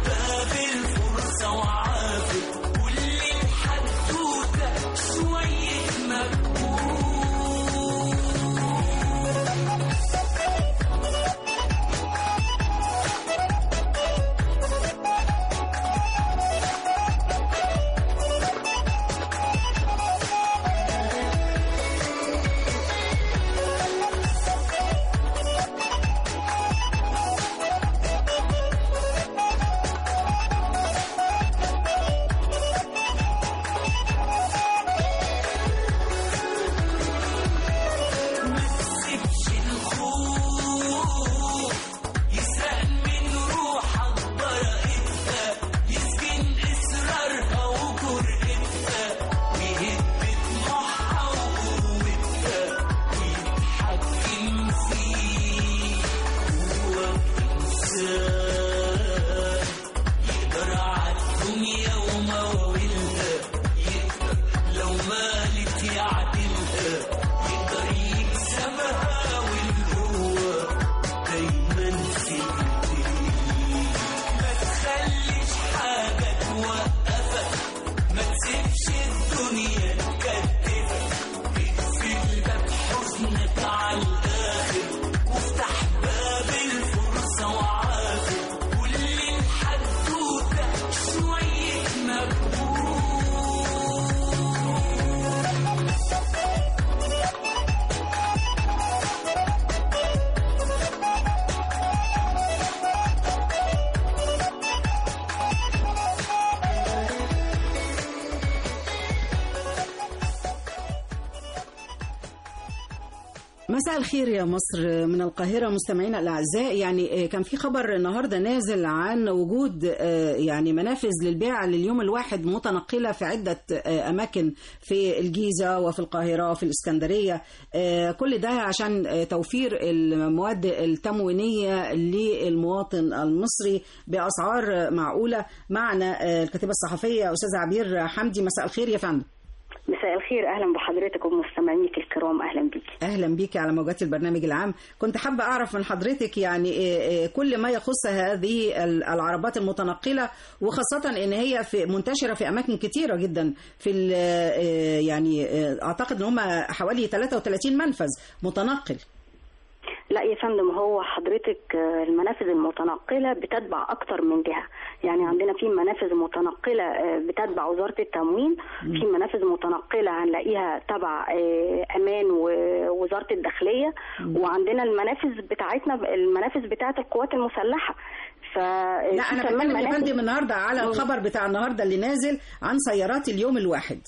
مساء الخير يا مصر من القاهرة مستمعينا الأعزاء يعني كان في خبر النهاردة نازل عن وجود يعني منافذ للبيع لليوم الواحد متنقلة في عدة أماكن في الجيزة وفي القاهرة وفي الإسكندرية كل ده عشان توفير المواد التموينية للمواطن المصري بأسعار معقولة معنا الكاتبة الصحفية أستاذة عبير حمدي مساء الخير يا فندم مساء الخير اهلا بحضرتك ومستمعينك الكرام اهلا بيك اهلا بيك على موجات البرنامج العام كنت حابه اعرف من حضرتك يعني كل ما يخص هذه العربات المتنقله وخاصه ان هي في منتشره في اماكن كثيره جدا في يعني اعتقد ان هم حوالي 33 منفذ متنقل لا يا فندم هو حضرتك المنافذ المتنقلة بتتبع أكتر من جهة يعني عندنا في منافذ متنقلة بتتبع وزارة التموين في منافذ متنقلة هنلاقيها تبع أمان ووزارة الداخلية وعندنا المنافذ بتاعتنا المنافذ بتاعت القوات المسلحة ف لا أنا بتكلم يا فندم النهاردة على الخبر بتاع النهاردة اللي نازل عن سيارات اليوم الواحد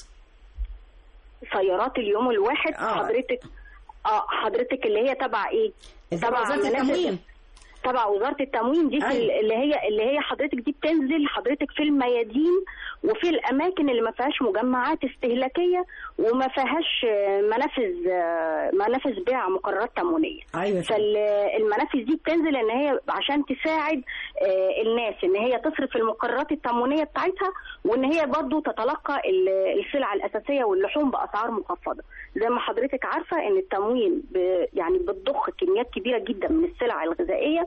سيارات اليوم الواحد آه. حضرتك اه حضرتك اللي هي تبع ايه؟ تبع وزاره التموين تبع وزاره التموين دي في أيوة. اللي هي اللي هي حضرتك دي بتنزل حضرتك في الميادين وفي الاماكن اللي ما فيهاش مجمعات استهلاكيه وما فيهاش منافذ منافذ بيع مقررات تموينيه ايوه فالمنافذ دي بتنزل ان هي عشان تساعد الناس ان هي تصرف المقررات التموينيه بتاعتها وان هي برضو تتلقى السلع الاساسيه واللحوم باسعار مخفضه زي ما حضرتك عارفه ان التموين يعني بتضخ كميات كبيره جدا من السلع الغذائيه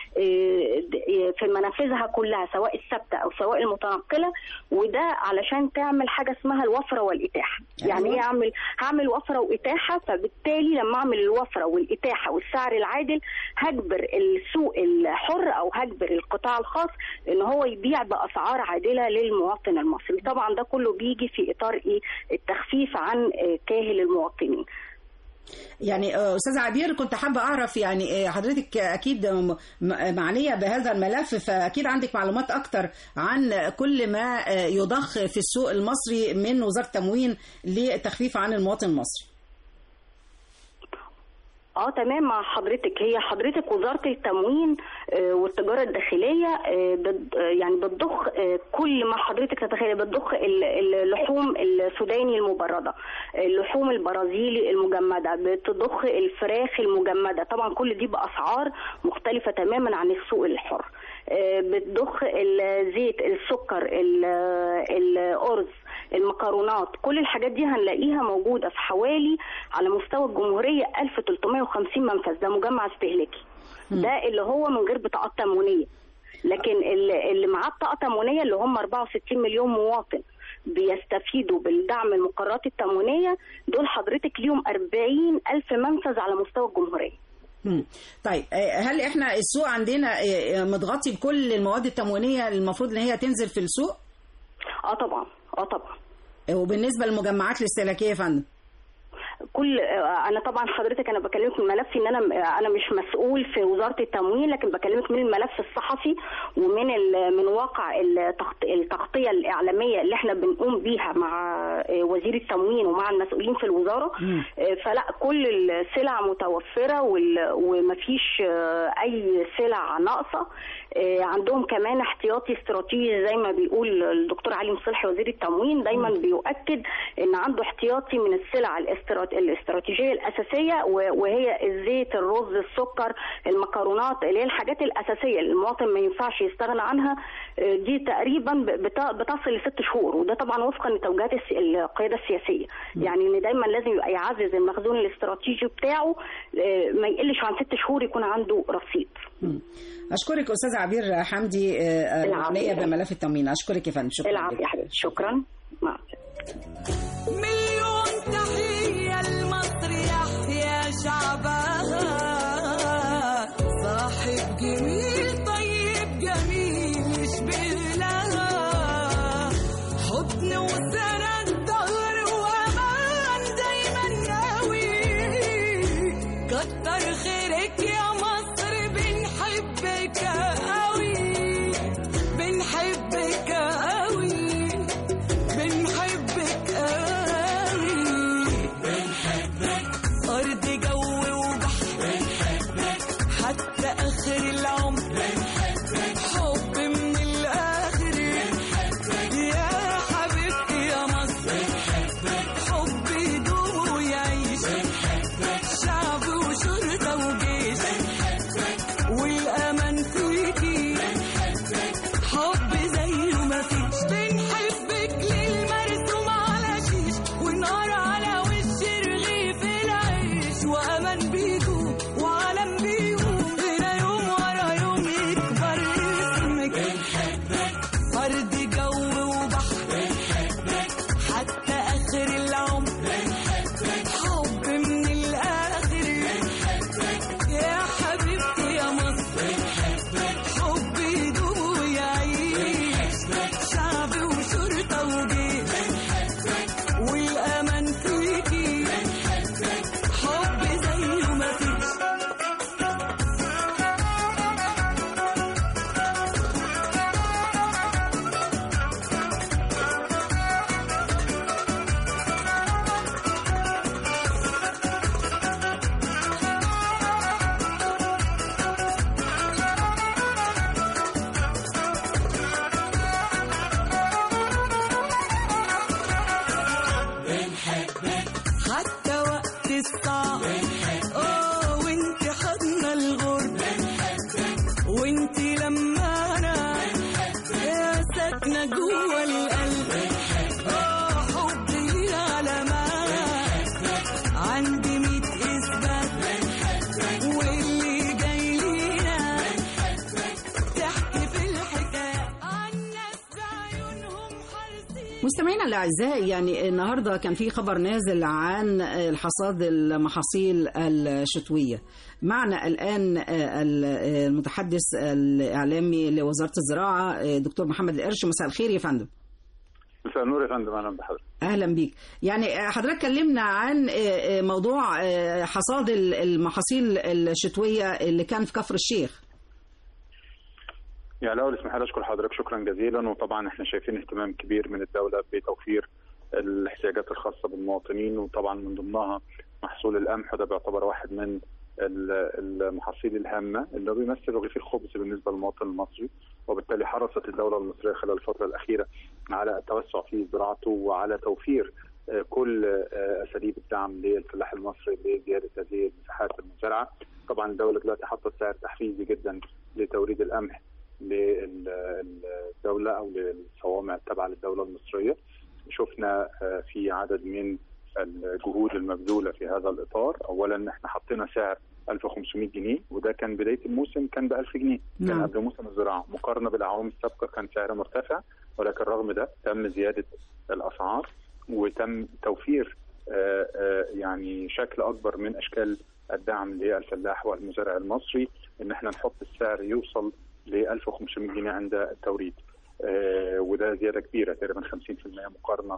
في منافذها كلها سواء الثابته او سواء المتنقله وده علشان تعمل حاجه اسمها الوفره والاتاحه يعني ايه اعمل هعمل وفره واتاحه فبالتالي لما اعمل الوفره والاتاحه والسعر العادل هجبر السوق الحر او هجبر القطاع الخاص ان هو يبيع باسعار عادله للمواطن المصري طبعا ده كله بيجي في اطار ايه التخفيف عن كاهل المواطنين يعني استاذ عبير كنت حابه اعرف يعني حضرتك اكيد معنيه بهذا الملف فاكيد عندك معلومات اكتر عن كل ما يضخ في السوق المصري من وزاره التموين للتخفيف عن المواطن المصري اه تمام مع حضرتك هي حضرتك وزاره التموين آه والتجاره الداخليه آه بد يعني بتضخ آه كل ما حضرتك تتخيل بتضخ اللحوم السوداني المبرده اللحوم البرازيلي المجمده بتضخ الفراخ المجمده طبعا كل دي باسعار مختلفه تماما عن السوق الحر بتضخ الزيت السكر الارز المكرونات كل الحاجات دي هنلاقيها موجوده في حوالي على مستوى الجمهوريه 1350 منفذ ده مجمع استهلاكي ده اللي هو من غير بطاقات تموينيه لكن اللي معاه بطاقه تموينيه اللي هم 64 مليون مواطن بيستفيدوا بالدعم المقررات التموينيه دول حضرتك ليهم 40 ألف منفذ على مستوى الجمهوريه طيب هل احنا السوق عندنا متغطي بكل المواد التموينيه المفروض ان هي تنزل في السوق؟ اه طبعا اه طبعا وبالنسبه للمجمعات الاستهلاكيه يا فندم كل انا طبعا حضرتك انا بكلمك من ملفي ان انا انا مش مسؤول في وزاره التموين لكن بكلمك من الملف الصحفي ومن من واقع التغطيه الاعلاميه اللي احنا بنقوم بيها مع وزير التموين ومع المسؤولين في الوزاره فلا كل السلع متوفره ومفيش اي سلع ناقصه عندهم كمان احتياطي استراتيجي زي ما بيقول الدكتور علي مصلحي وزير التموين دايما بيؤكد ان عنده احتياطي من السلع الاستراتيجيه الاساسيه وهي الزيت الرز السكر المكرونات اللي هي الحاجات الاساسيه اللي المواطن ما ينفعش يستغنى عنها دي تقريبا بتصل لست شهور وده طبعا وفقا لتوجيهات القياده السياسيه يعني ان دايما لازم يبقى يعزز المخزون الاستراتيجي بتاعه ما يقلش عن ست شهور يكون عنده رصيد اشكرك استاذ عبير حمدي المعنيه بملف التموين اشكرك يا فندم شكرا العفو يا حبيبي شكرا مع مليون تحيه لمصر يحيى شعبها صاحب جميل طيب جميل يشبه لها حضن وسند ظهر وامان دايما ناوي كتر خيرك يا مصر بنحبك قوي بنحبك قوي بنحبك جوه القلب اه حبي علامات عندي ميت اثبات واللي جاي لينا تحكي في الحكايه عن ناس بعيونهم حارسين مستمعينا الاعزاء يعني النهارده كان في خبر نازل عن الحصاد المحاصيل الشتويه معنا الان المتحدث الاعلامي لوزاره الزراعه دكتور محمد القرش مساء الخير يا فندم مساء النور يا فندم اهلا بحضرتك اهلا بيك يعني حضرتك كلمنا عن موضوع حصاد المحاصيل الشتويه اللي كان في كفر الشيخ يعني الاول اسمح لي اشكر حضرتك شكرا جزيلا وطبعا احنا شايفين اهتمام كبير من الدوله بتوفير الاحتياجات الخاصه بالمواطنين وطبعا من ضمنها محصول القمح وده بيعتبر واحد من المحاصيل الهامه اللي هو بيمثل رغيف الخبز بالنسبه للمواطن المصري وبالتالي حرصت الدوله المصريه خلال الفتره الاخيره على التوسع في زراعته وعلى توفير كل اساليب الدعم للفلاح المصري لزياده هذه المساحات المزرعه طبعا الدوله دلوقتي حطت سعر تحفيزي جدا لتوريد القمح للدوله او للصوامع التابعه للدوله المصريه شفنا في عدد من الجهود المبذوله في هذا الاطار اولا احنا حطينا سعر 1500 جنيه وده كان بدايه الموسم كان ب 1000 جنيه كان نعم. قبل موسم الزراعه مقارنه بالاعوام السابقه كان سعر مرتفع ولكن رغم ده تم زياده الاسعار وتم توفير آه، آه، يعني شكل اكبر من اشكال الدعم للفلاح والمزارع المصري ان احنا نحط السعر يوصل ل 1500 جنيه عند التوريد آه، وده زياده كبيره تقريبا 50% مقارنه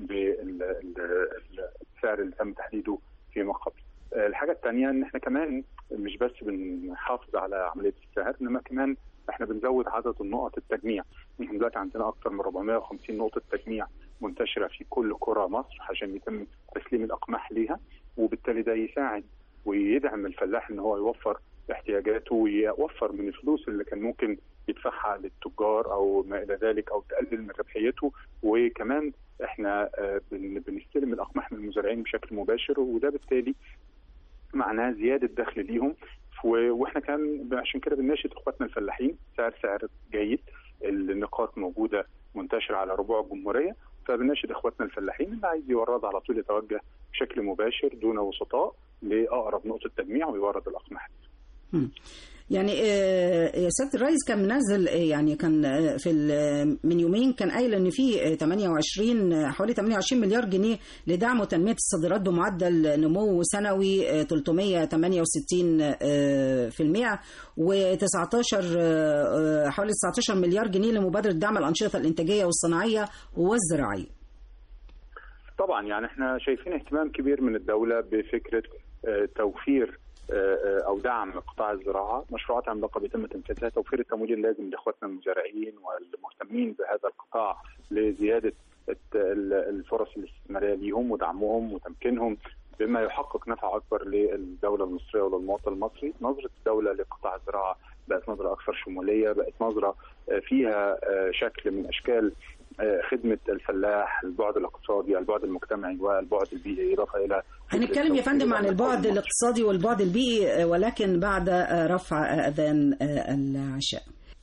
بالسعر اللي تم تحديده فيما قبل. آه، الحاجه الثانيه ان احنا كمان مش بس بنحافظ على عمليه السعر انما كمان احنا بنزود عدد النقط التجميع احنا دلوقتي عندنا اكثر من 450 نقطه تجميع منتشره في كل قرى مصر عشان يتم تسليم الاقماح ليها وبالتالي ده يساعد ويدعم الفلاح ان هو يوفر احتياجاته ويوفر من الفلوس اللي كان ممكن يدفعها للتجار او ما الى ذلك او تقلل من ربحيته وكمان احنا آه، بن- بنستلم الاقماح من المزارعين بشكل مباشر وده بالتالي معناه زياده دخل ليهم و- واحنا كمان عشان كده بنناشد اخواتنا الفلاحين سعر سعر جيد النقاط موجوده منتشره على ربوع الجمهوريه فبنناشد اخواتنا الفلاحين اللي عايز يورد على طول يتوجه بشكل مباشر دون وسطاء لاقرب نقطه تجميع ويورد الاقماح مم. يعني آه، يا سياده الرئيس كان منزل آه، يعني كان آه، في ال- من يومين كان قايل ان في آه، 28 آه، حوالي 28 مليار جنيه لدعم وتنميه الصادرات بمعدل نمو سنوي آه، 368 آه، في المئة و19 حوالي 19 مليار جنيه لمبادره دعم الانشطه الانتاجيه والصناعيه والزراعيه. طبعا يعني احنا شايفين اهتمام كبير من الدولة بفكرة آه، توفير آه، آه، او دعم قطاع الزراعه، مشروعات عملاقه بيتم تنفيذها، توفير التمويل اللازم لاخواتنا المزارعين والمهتمين بهذا القطاع لزياده الت- ال- الفرص الاستثماريه ليهم ودعمهم وتمكينهم بما يحقق نفع اكبر للدوله المصريه وللمواطن المصري، نظره الدوله لقطاع الزراعه بقت نظره اكثر شموليه، بقت نظره آه، فيها آه، شكل من اشكال آه، خدمه الفلاح، البعد الاقتصادي، البعد المجتمعي والبعد البيئي اضافه الى هنتكلم يا فندم عن البعد الاقتصادي والبعد البيئي آه، ولكن بعد آه، رفع آه، اذان آه، العشاء.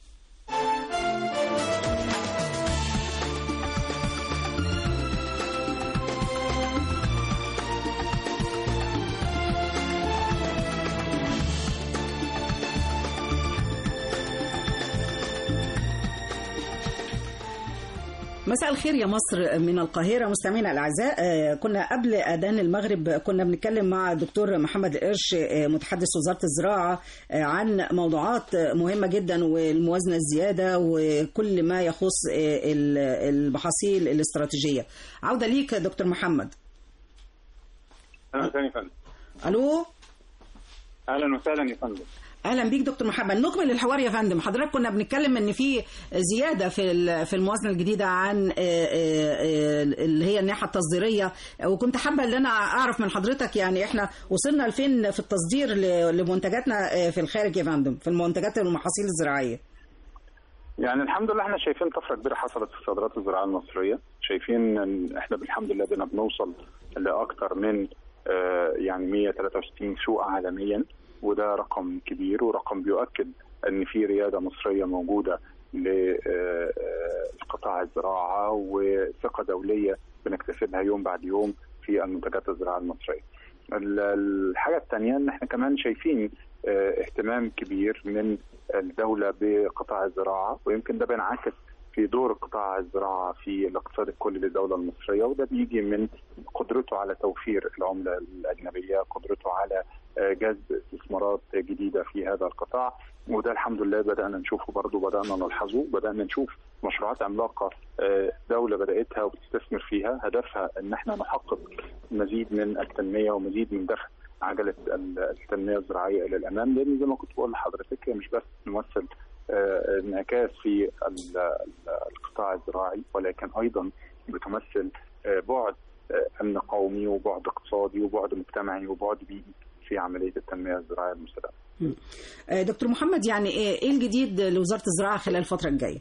مساء الخير يا مصر من القاهرة مستمعينا الأعزاء آه، كنا قبل أذان المغرب كنا بنتكلم مع الدكتور محمد القرش آه، متحدث وزارة الزراعة آه، عن موضوعات مهمة جدا والموازنة الزيادة وكل ما يخص آه، ال- المحاصيل الاستراتيجية عودة ليك دكتور محمد اهلا وسهلا يا فندم ألو اهلا وسهلا يا فندم اهلا بيك دكتور محمد نكمل الحوار يا فندم حضرتك كنا بنتكلم ان في زياده في ال- في الموازنه الجديده عن آه، آه، آه، اللي هي الناحيه التصديريه وكنت حابه ان انا اعرف من حضرتك يعني احنا وصلنا لفين في التصدير ل- لمنتجاتنا آه، في الخارج يا فندم في المنتجات والمحاصيل الزراعيه يعني الحمد لله احنا شايفين طفره كبيره حصلت في صادرات الزراعه المصريه شايفين ان احنا بالحمد لله بنا بنوصل لاكثر من آه، يعني 163 سوق عالميا وده رقم كبير ورقم بيؤكد ان في رياده مصريه موجوده لقطاع الزراعه وثقه دوليه بنكتسبها يوم بعد يوم في المنتجات الزراعيه المصريه. ال- الحاجه الثانيه ان احنا كمان شايفين آه، اهتمام كبير من الدوله بقطاع الزراعه ويمكن ده بينعكس في دور قطاع الزراعه في الاقتصاد الكلي للدوله المصريه وده بيجي من قدرته على توفير العمله الاجنبيه، قدرته على آه، جذب استثمارات جديده في هذا القطاع وده الحمد لله بدانا نشوفه برضه بدانا نلحظه بدانا نشوف مشروعات عملاقه آه، دوله بداتها وبتستثمر فيها هدفها ان احنا نحقق مزيد من التنميه ومزيد من دفع عجله ال- التنميه الزراعيه الى الامام لان زي ما كنت بقول لحضرتك هي مش بس تمثل آه، انعكاس في ال- ال- القطاع الزراعي ولكن ايضا بتمثل آه، بعد آه، امن قومي وبعد اقتصادي وبعد مجتمعي وبعد بيئي في عمليه التنميه الزراعيه المستدامه. آه، دكتور محمد يعني ايه إيه الجديد لوزاره الزراعه خلال الفتره الجايه؟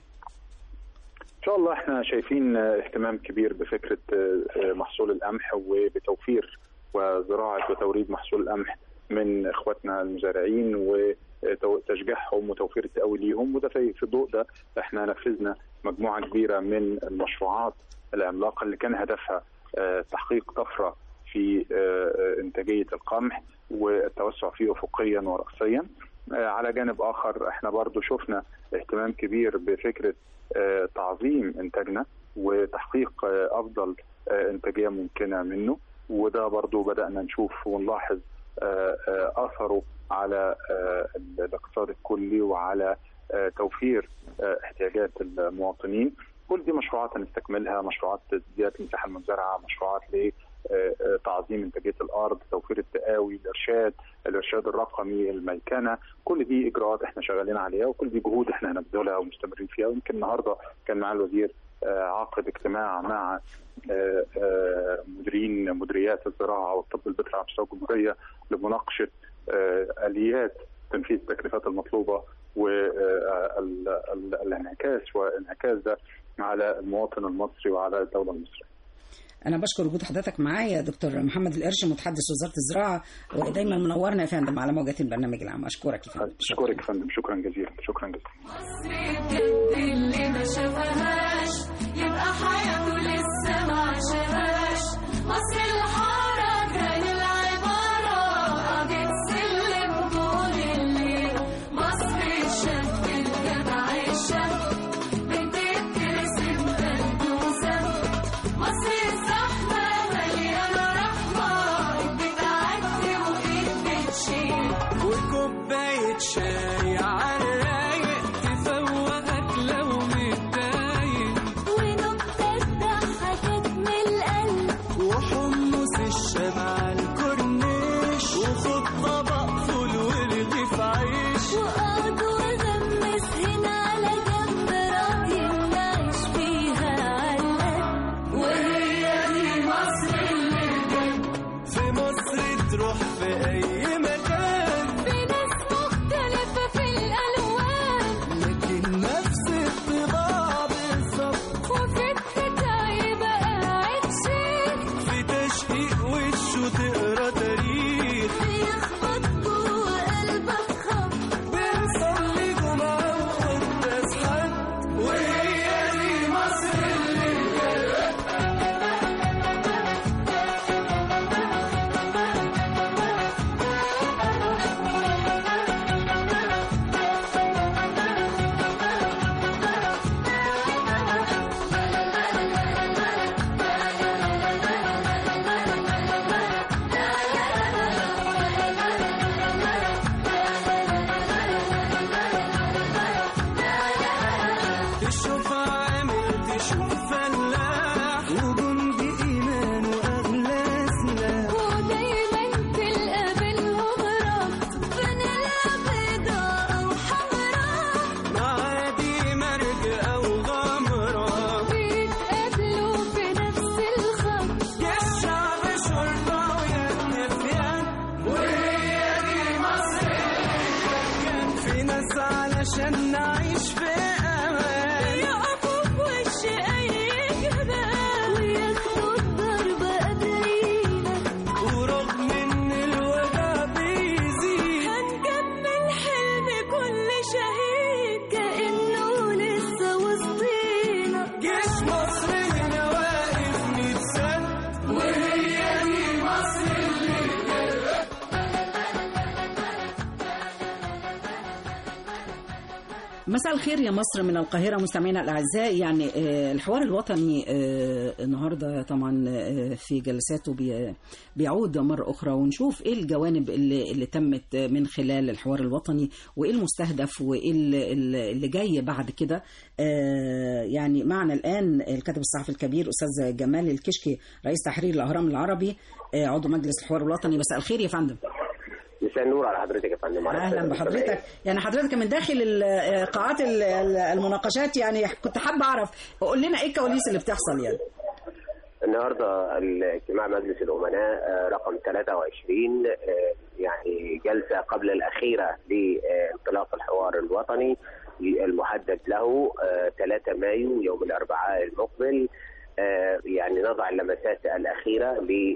ان شاء الله احنا شايفين آه، اهتمام كبير بفكره آه، آه، محصول القمح وبتوفير وزراعه وتوريد محصول القمح من اخواتنا المزارعين وتشجيعهم وتوفير التقوي ليهم وده في في الضوء ده احنا نفذنا مجموعه كبيره من المشروعات العملاقه اللي كان هدفها آه، تحقيق طفره في آه، آه، انتاجيه القمح والتوسع فيه افقيا وراسيا آه، على جانب اخر احنا برضو شفنا اهتمام كبير بفكره آه، تعظيم انتاجنا وتحقيق آه، افضل آه، انتاجيه ممكنه منه وده برضو بدانا نشوف ونلاحظ آه، آه، اثره على آه، الاقتصاد الكلي وعلى آه، توفير آه، احتياجات المواطنين كل دي مشروعات هنستكملها مشروعات زياده المساحه المزرعه مشروعات ل آه، آه، تعظيم انتاجيه الارض توفير التقاوي الارشاد الارشاد الرقمي الميكنه كل دي اجراءات احنا شغالين عليها وكل دي جهود احنا هنبذلها ومستمرين فيها ويمكن النهارده كان معالي الوزير آه، عقد اجتماع مع آه، آه، مديرين مديريات الزراعه والطب البيطري على مستوى الجمهوريه لمناقشه آه، اليات تنفيذ التكليفات المطلوبه والانعكاس وانعكاس ده على المواطن المصري وعلى الدوله المصريه. انا بشكر وجود حضرتك معايا دكتور محمد القرش متحدث وزاره الزراعه ودايما منورنا يا فندم على موجه البرنامج العام اشكرك يا فندم اشكرك يا فندم شكرا جزيلا شكرا جزيلا. اللي ما شافهاش يبقى حياته لسه ما عاشهاش مصر الحارة كان العبارة قضية سلم طول الليل مصر الشاب الجدع الشاب بتترسم بلدوسة مصر الزحمة مليانة رحمة بتعدي وإيد بتشيل وكوباية شاي على الرايق تفوقك لو متضايق ونكتة ضحكت من القلب وحمص الشمع على الكورنيش وخد طبق فول ورغيف عيش وقعد وغمس هنا على جنب راضي نعيش فيها علقة وهي دي مصر اللي بجد في مصر تروح في أي مكان في ناس مختلفة مساء الخير يا مصر من القاهرة مستمعينا الأعزاء يعني آه، الحوار الوطني آه، النهاردة طبعا آه، في جلساته بي- بيعود مرة أخرى ونشوف إيه الجوانب اللي, اللي تمت من خلال الحوار الوطني وإيه المستهدف وإيه اللي, اللي جاي بعد كده آه، يعني معنا الآن الكاتب الصحفي الكبير أستاذ جمال الكشكي رئيس تحرير الأهرام العربي آه، عضو مجلس الحوار الوطني مساء الخير يا فندم مساء النور على حضرتك يا فندم وعلى اهلا السادة بحضرتك المستمعين. يعني حضرتك من داخل ال- قاعات ال- ال- المناقشات يعني كنت حابه اعرف قول لنا ايه الكواليس اللي بتحصل يعني النهارده الاجتماع مجلس الامناء آه، رقم 23 آه، يعني جلسه قبل الاخيره لانطلاق الحوار الوطني المحدد له آه، 3 مايو يوم الاربعاء المقبل آه، يعني نضع اللمسات الاخيره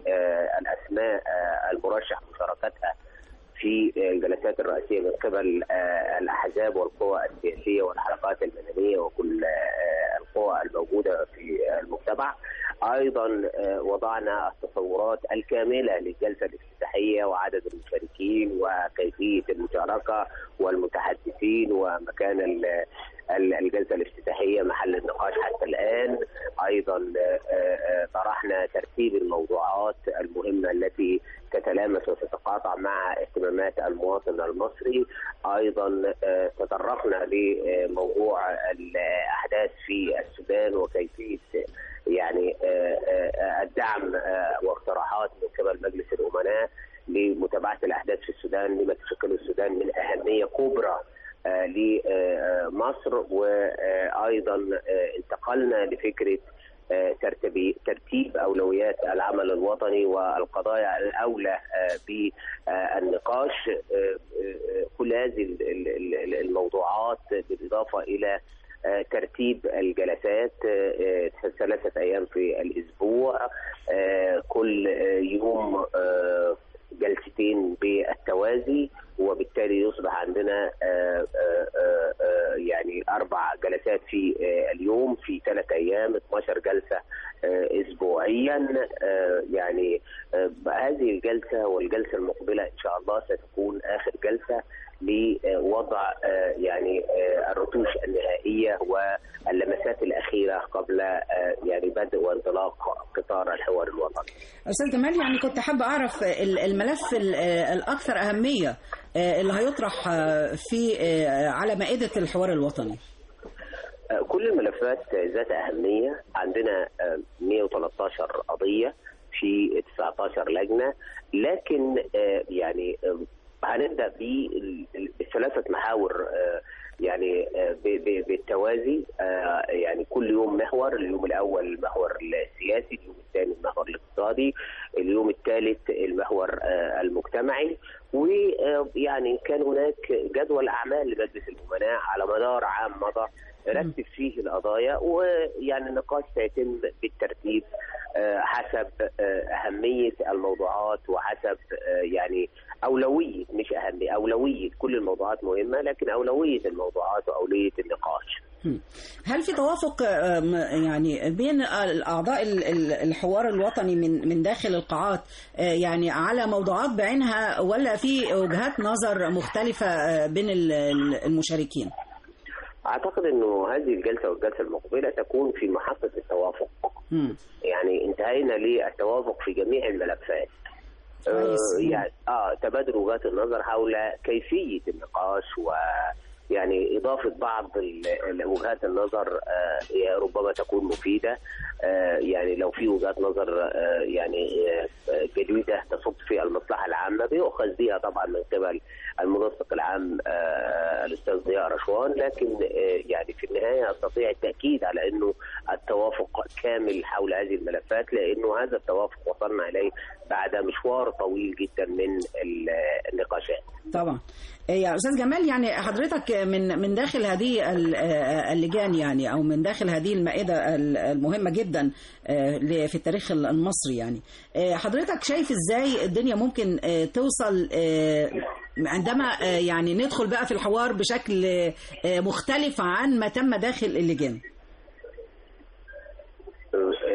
للاسماء آه، المرشح مشاركتها في الجلسات الرئاسيه من قبل آه، الاحزاب والقوى السياسيه والحركات المدنيه وكل آه، القوى الموجوده في المجتمع. ايضا آه، وضعنا التصورات الكامله للجلسه الافتتاحيه وعدد المشاركين وكيفيه المشاركه والمتحدثين ومكان ال- ال- الجلسه الافتتاحيه محل النقاش حتى الان. ايضا آه، آه، طرحنا ترتيب الموضوعات المهمه التي تتلامس وتتقاطع مع اهتمامات المواطن المصري ايضا آه، تطرقنا لموضوع الاحداث في السودان وكيفيه يعني آه، آه، الدعم آه، واقتراحات من قبل مجلس الامناء لمتابعه الاحداث في السودان لما تشكل السودان من اهميه كبرى آه، لمصر وايضا آه، انتقلنا لفكره آه، ترتيب ترتيب اولويات العمل الوطني والقضايا الاولى آه، بالنقاش آه، آه، كل هذه ال- ال- ال- الموضوعات بالاضافه الى آه، ترتيب الجلسات آه، آه، ثلاثه ايام في الاسبوع آه، كل آه، يوم آه، جلستين بالتوازي وبالتالي يصبح عندنا آه، آه، آه، آه، يعني اربع جلسات في آه، اليوم في ثلاث ايام 12 جلسه آه، اسبوعيا آه، يعني آه، هذه الجلسه والجلسه المقبله ان شاء الله ستكون اخر جلسه لوضع آه، يعني آه، الرتوش النهائيه واللمسات الاخيره قبل آه، يعني بدء وانطلاق قطار الحوار الوطني. استاذ جمال يعني كنت حابه اعرف ال- الملف ال- الاكثر اهميه آه، اللي هيطرح آه، في آه، على مائده الحوار الوطني آه، كل الملفات ذات أهمية عندنا آه، 113 قضية في 19 لجنة لكن آه، يعني آه، هنبدأ بال- بثلاثة محاور آه، يعني آه، ب- ب- بالتوازي آه، يعني كل يوم محور اليوم الأول المحور السياسي اليوم الثاني المحور الاقتصادي اليوم الثالث المحور آه، المجتمعي ويعني كان هناك جدول أعمال لمجلس الأمناء على مدار عام مضى رتب فيه القضايا ويعني النقاش سيتم بالترتيب آه، حسب آه، أهمية الموضوعات وحسب آه، يعني أولوية مش أهمية أولوية كل الموضوعات مهمة لكن أولوية الموضوعات وأولوية النقاش هل في توافق آه، م- يعني بين الاعضاء ال- ال- الحوار الوطني من من داخل القاعات آه، يعني على موضوعات بعينها ولا في وجهات نظر مختلفه آه، بين ال- ال- المشاركين أعتقد أنه هذه الجلسة والجلسة المقبلة تكون في محطة التوافق مم. يعني انتهينا للتوافق في جميع الملفات آه كويس. يعني اه تبادل وجهات النظر حول كيفيه النقاش و يعني إضافة بعض ال- ال- وجهات النظر آه، ربما تكون مفيدة آه، يعني لو في وجهات نظر آه، يعني آه، جديدة تصب في المصلحة العامة بيؤخذ بها طبعا من قبل المنسق العام آه، الأستاذ ضياء رشوان لكن آه، يعني في النهاية أستطيع التأكيد على أنه التوافق كامل حول هذه الملفات لأنه هذا التوافق وصلنا إليه بعد مشوار طويل جدا من ال- النقاشات طبعا يا استاذ جمال يعني حضرتك من من داخل هذه ال- اللجان يعني او من داخل هذه المائده ال- المهمه جدا آه، ل- في التاريخ المصري يعني آه، حضرتك شايف ازاي الدنيا ممكن آه، توصل آه، عندما آه، يعني ندخل بقى في الحوار بشكل آه، مختلف عن ما تم داخل اللجان آه،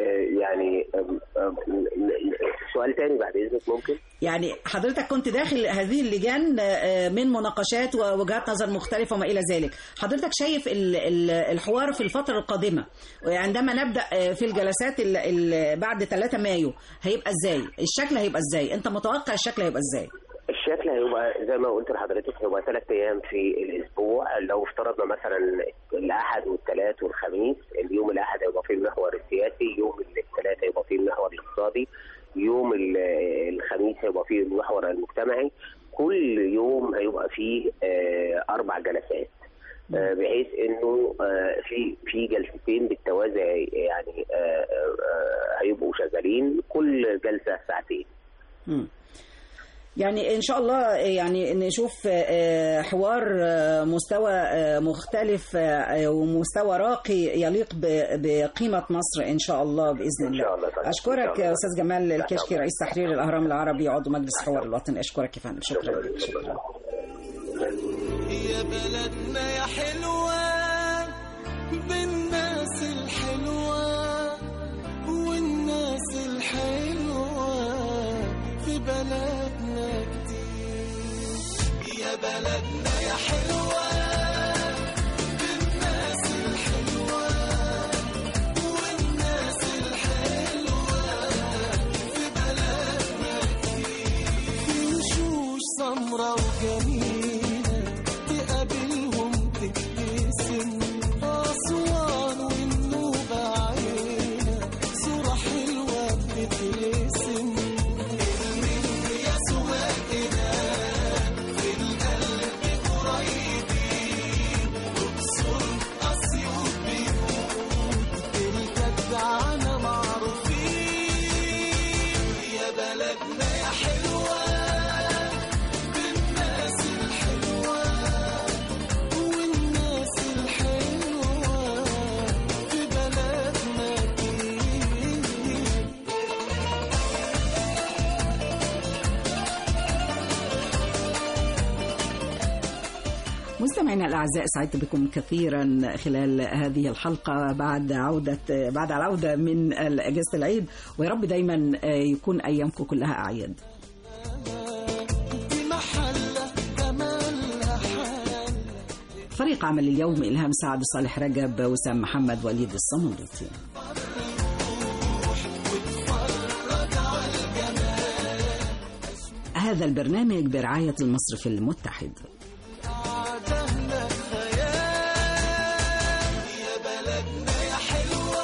يعني أم، أم، سؤال تاني بعد اذنك ممكن يعني حضرتك كنت داخل هذه اللجان آه، من مناقشات ووجهات نظر مختلفة وما إلى ذلك حضرتك شايف ال- ال- الحوار في الفترة القادمة وعندما نبدأ آه، في الجلسات ال- ال- بعد 3 مايو هيبقى إزاي الشكل هيبقى إزاي أنت متوقع الشكل هيبقى إزاي الشكل هيبقى زي ما قلت لحضرتك هيبقى ثلاث ايام في الاسبوع لو افترضنا مثلا الاحد والثلاث والخميس اليوم الاحد هيبقى فيه المحور السياسي يوم الثلاث هيبقى فيه المحور الاقتصادي يوم ال- الخميس هيبقى فيه المحور المجتمعي كل يوم هيبقى فيه آه، اربع جلسات آه، بحيث انه آه، في في جلستين بالتوازي يعني آه، آه، هيبقوا شغالين كل جلسه ساعتين مم. يعني ان شاء الله يعني نشوف آه، حوار آه، مستوى آه، مختلف آه، ومستوى راقي يليق ب- بقيمه مصر ان شاء الله باذن الله, شاء الله طبعا. إن اشكرك شاء الله. يا استاذ جمال لا الكشكي طبعا. رئيس تحرير الاهرام العربي عضو مجلس الحوار الوطني اشكرك يا فندم شكرا لك شكرا يا بلدنا يا حلوة بالناس الحلوة والناس الحلوة في بلدنا كتير يا بلدنا يا حلوة بالناس الحلوة والناس الحلوة في بلدنا كتير وشوش سمرة وجميلة تقابلهم تبتسم أسوان والنوبة عينة صورة حلوة بتترسم المنيا يا سواقنا في القلب قريبين أقصر أسيوط بيوت بالجدعنة معروفين يا بلدنا يا حلوة بالناس الحلوة والناس الحلوة في بلدنا كتير مستمعينا الاعزاء سعدت بكم كثيرا خلال هذه الحلقه بعد عوده بعد العوده من اجازه العيد ويا رب دايما يكون ايامكم كلها اعياد دي محلة جمالها حال فريق عمل اليوم إلهام سعد صالح رجب وسام محمد وليد الصمودوطي هذا البرنامج برعاية المصرف المتحد عدنا خيال يا بلدنا يا حلوة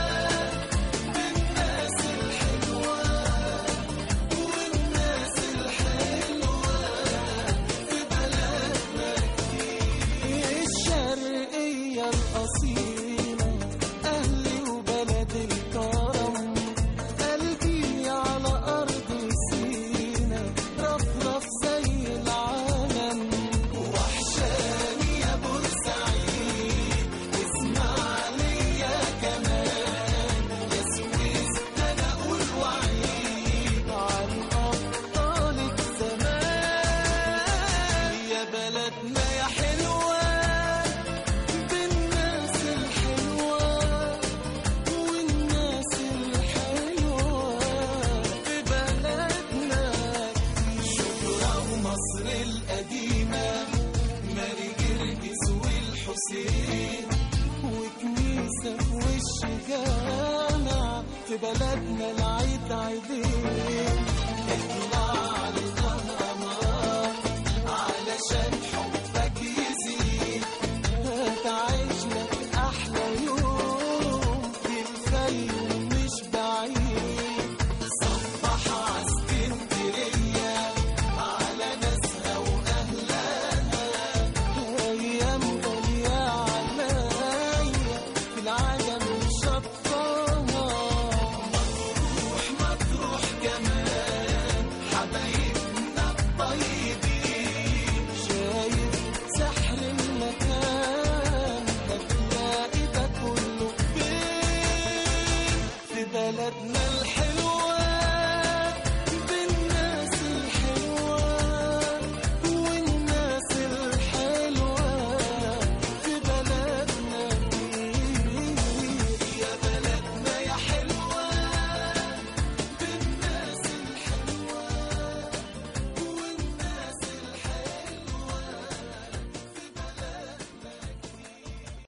بالناس الحلوة والناس الحلوة في بلدنا كتير الشرقية الأصيلة أهلي وبلد الكرم قلبي على أرض سينا رفرف زي العالم وحشاني يا بورسعيد واسماعيلية كمان يا سويس ده أنا أقول وعيد عن أبطالك زمان يا بلدنا يا حلوة بالناس الحلوة والناس الحلوة في بلدنا شبرا ومصر القديمة ماري جرجس والحسين وكنيسة في وش جامع في بلدنا العيد عيدين اطلع على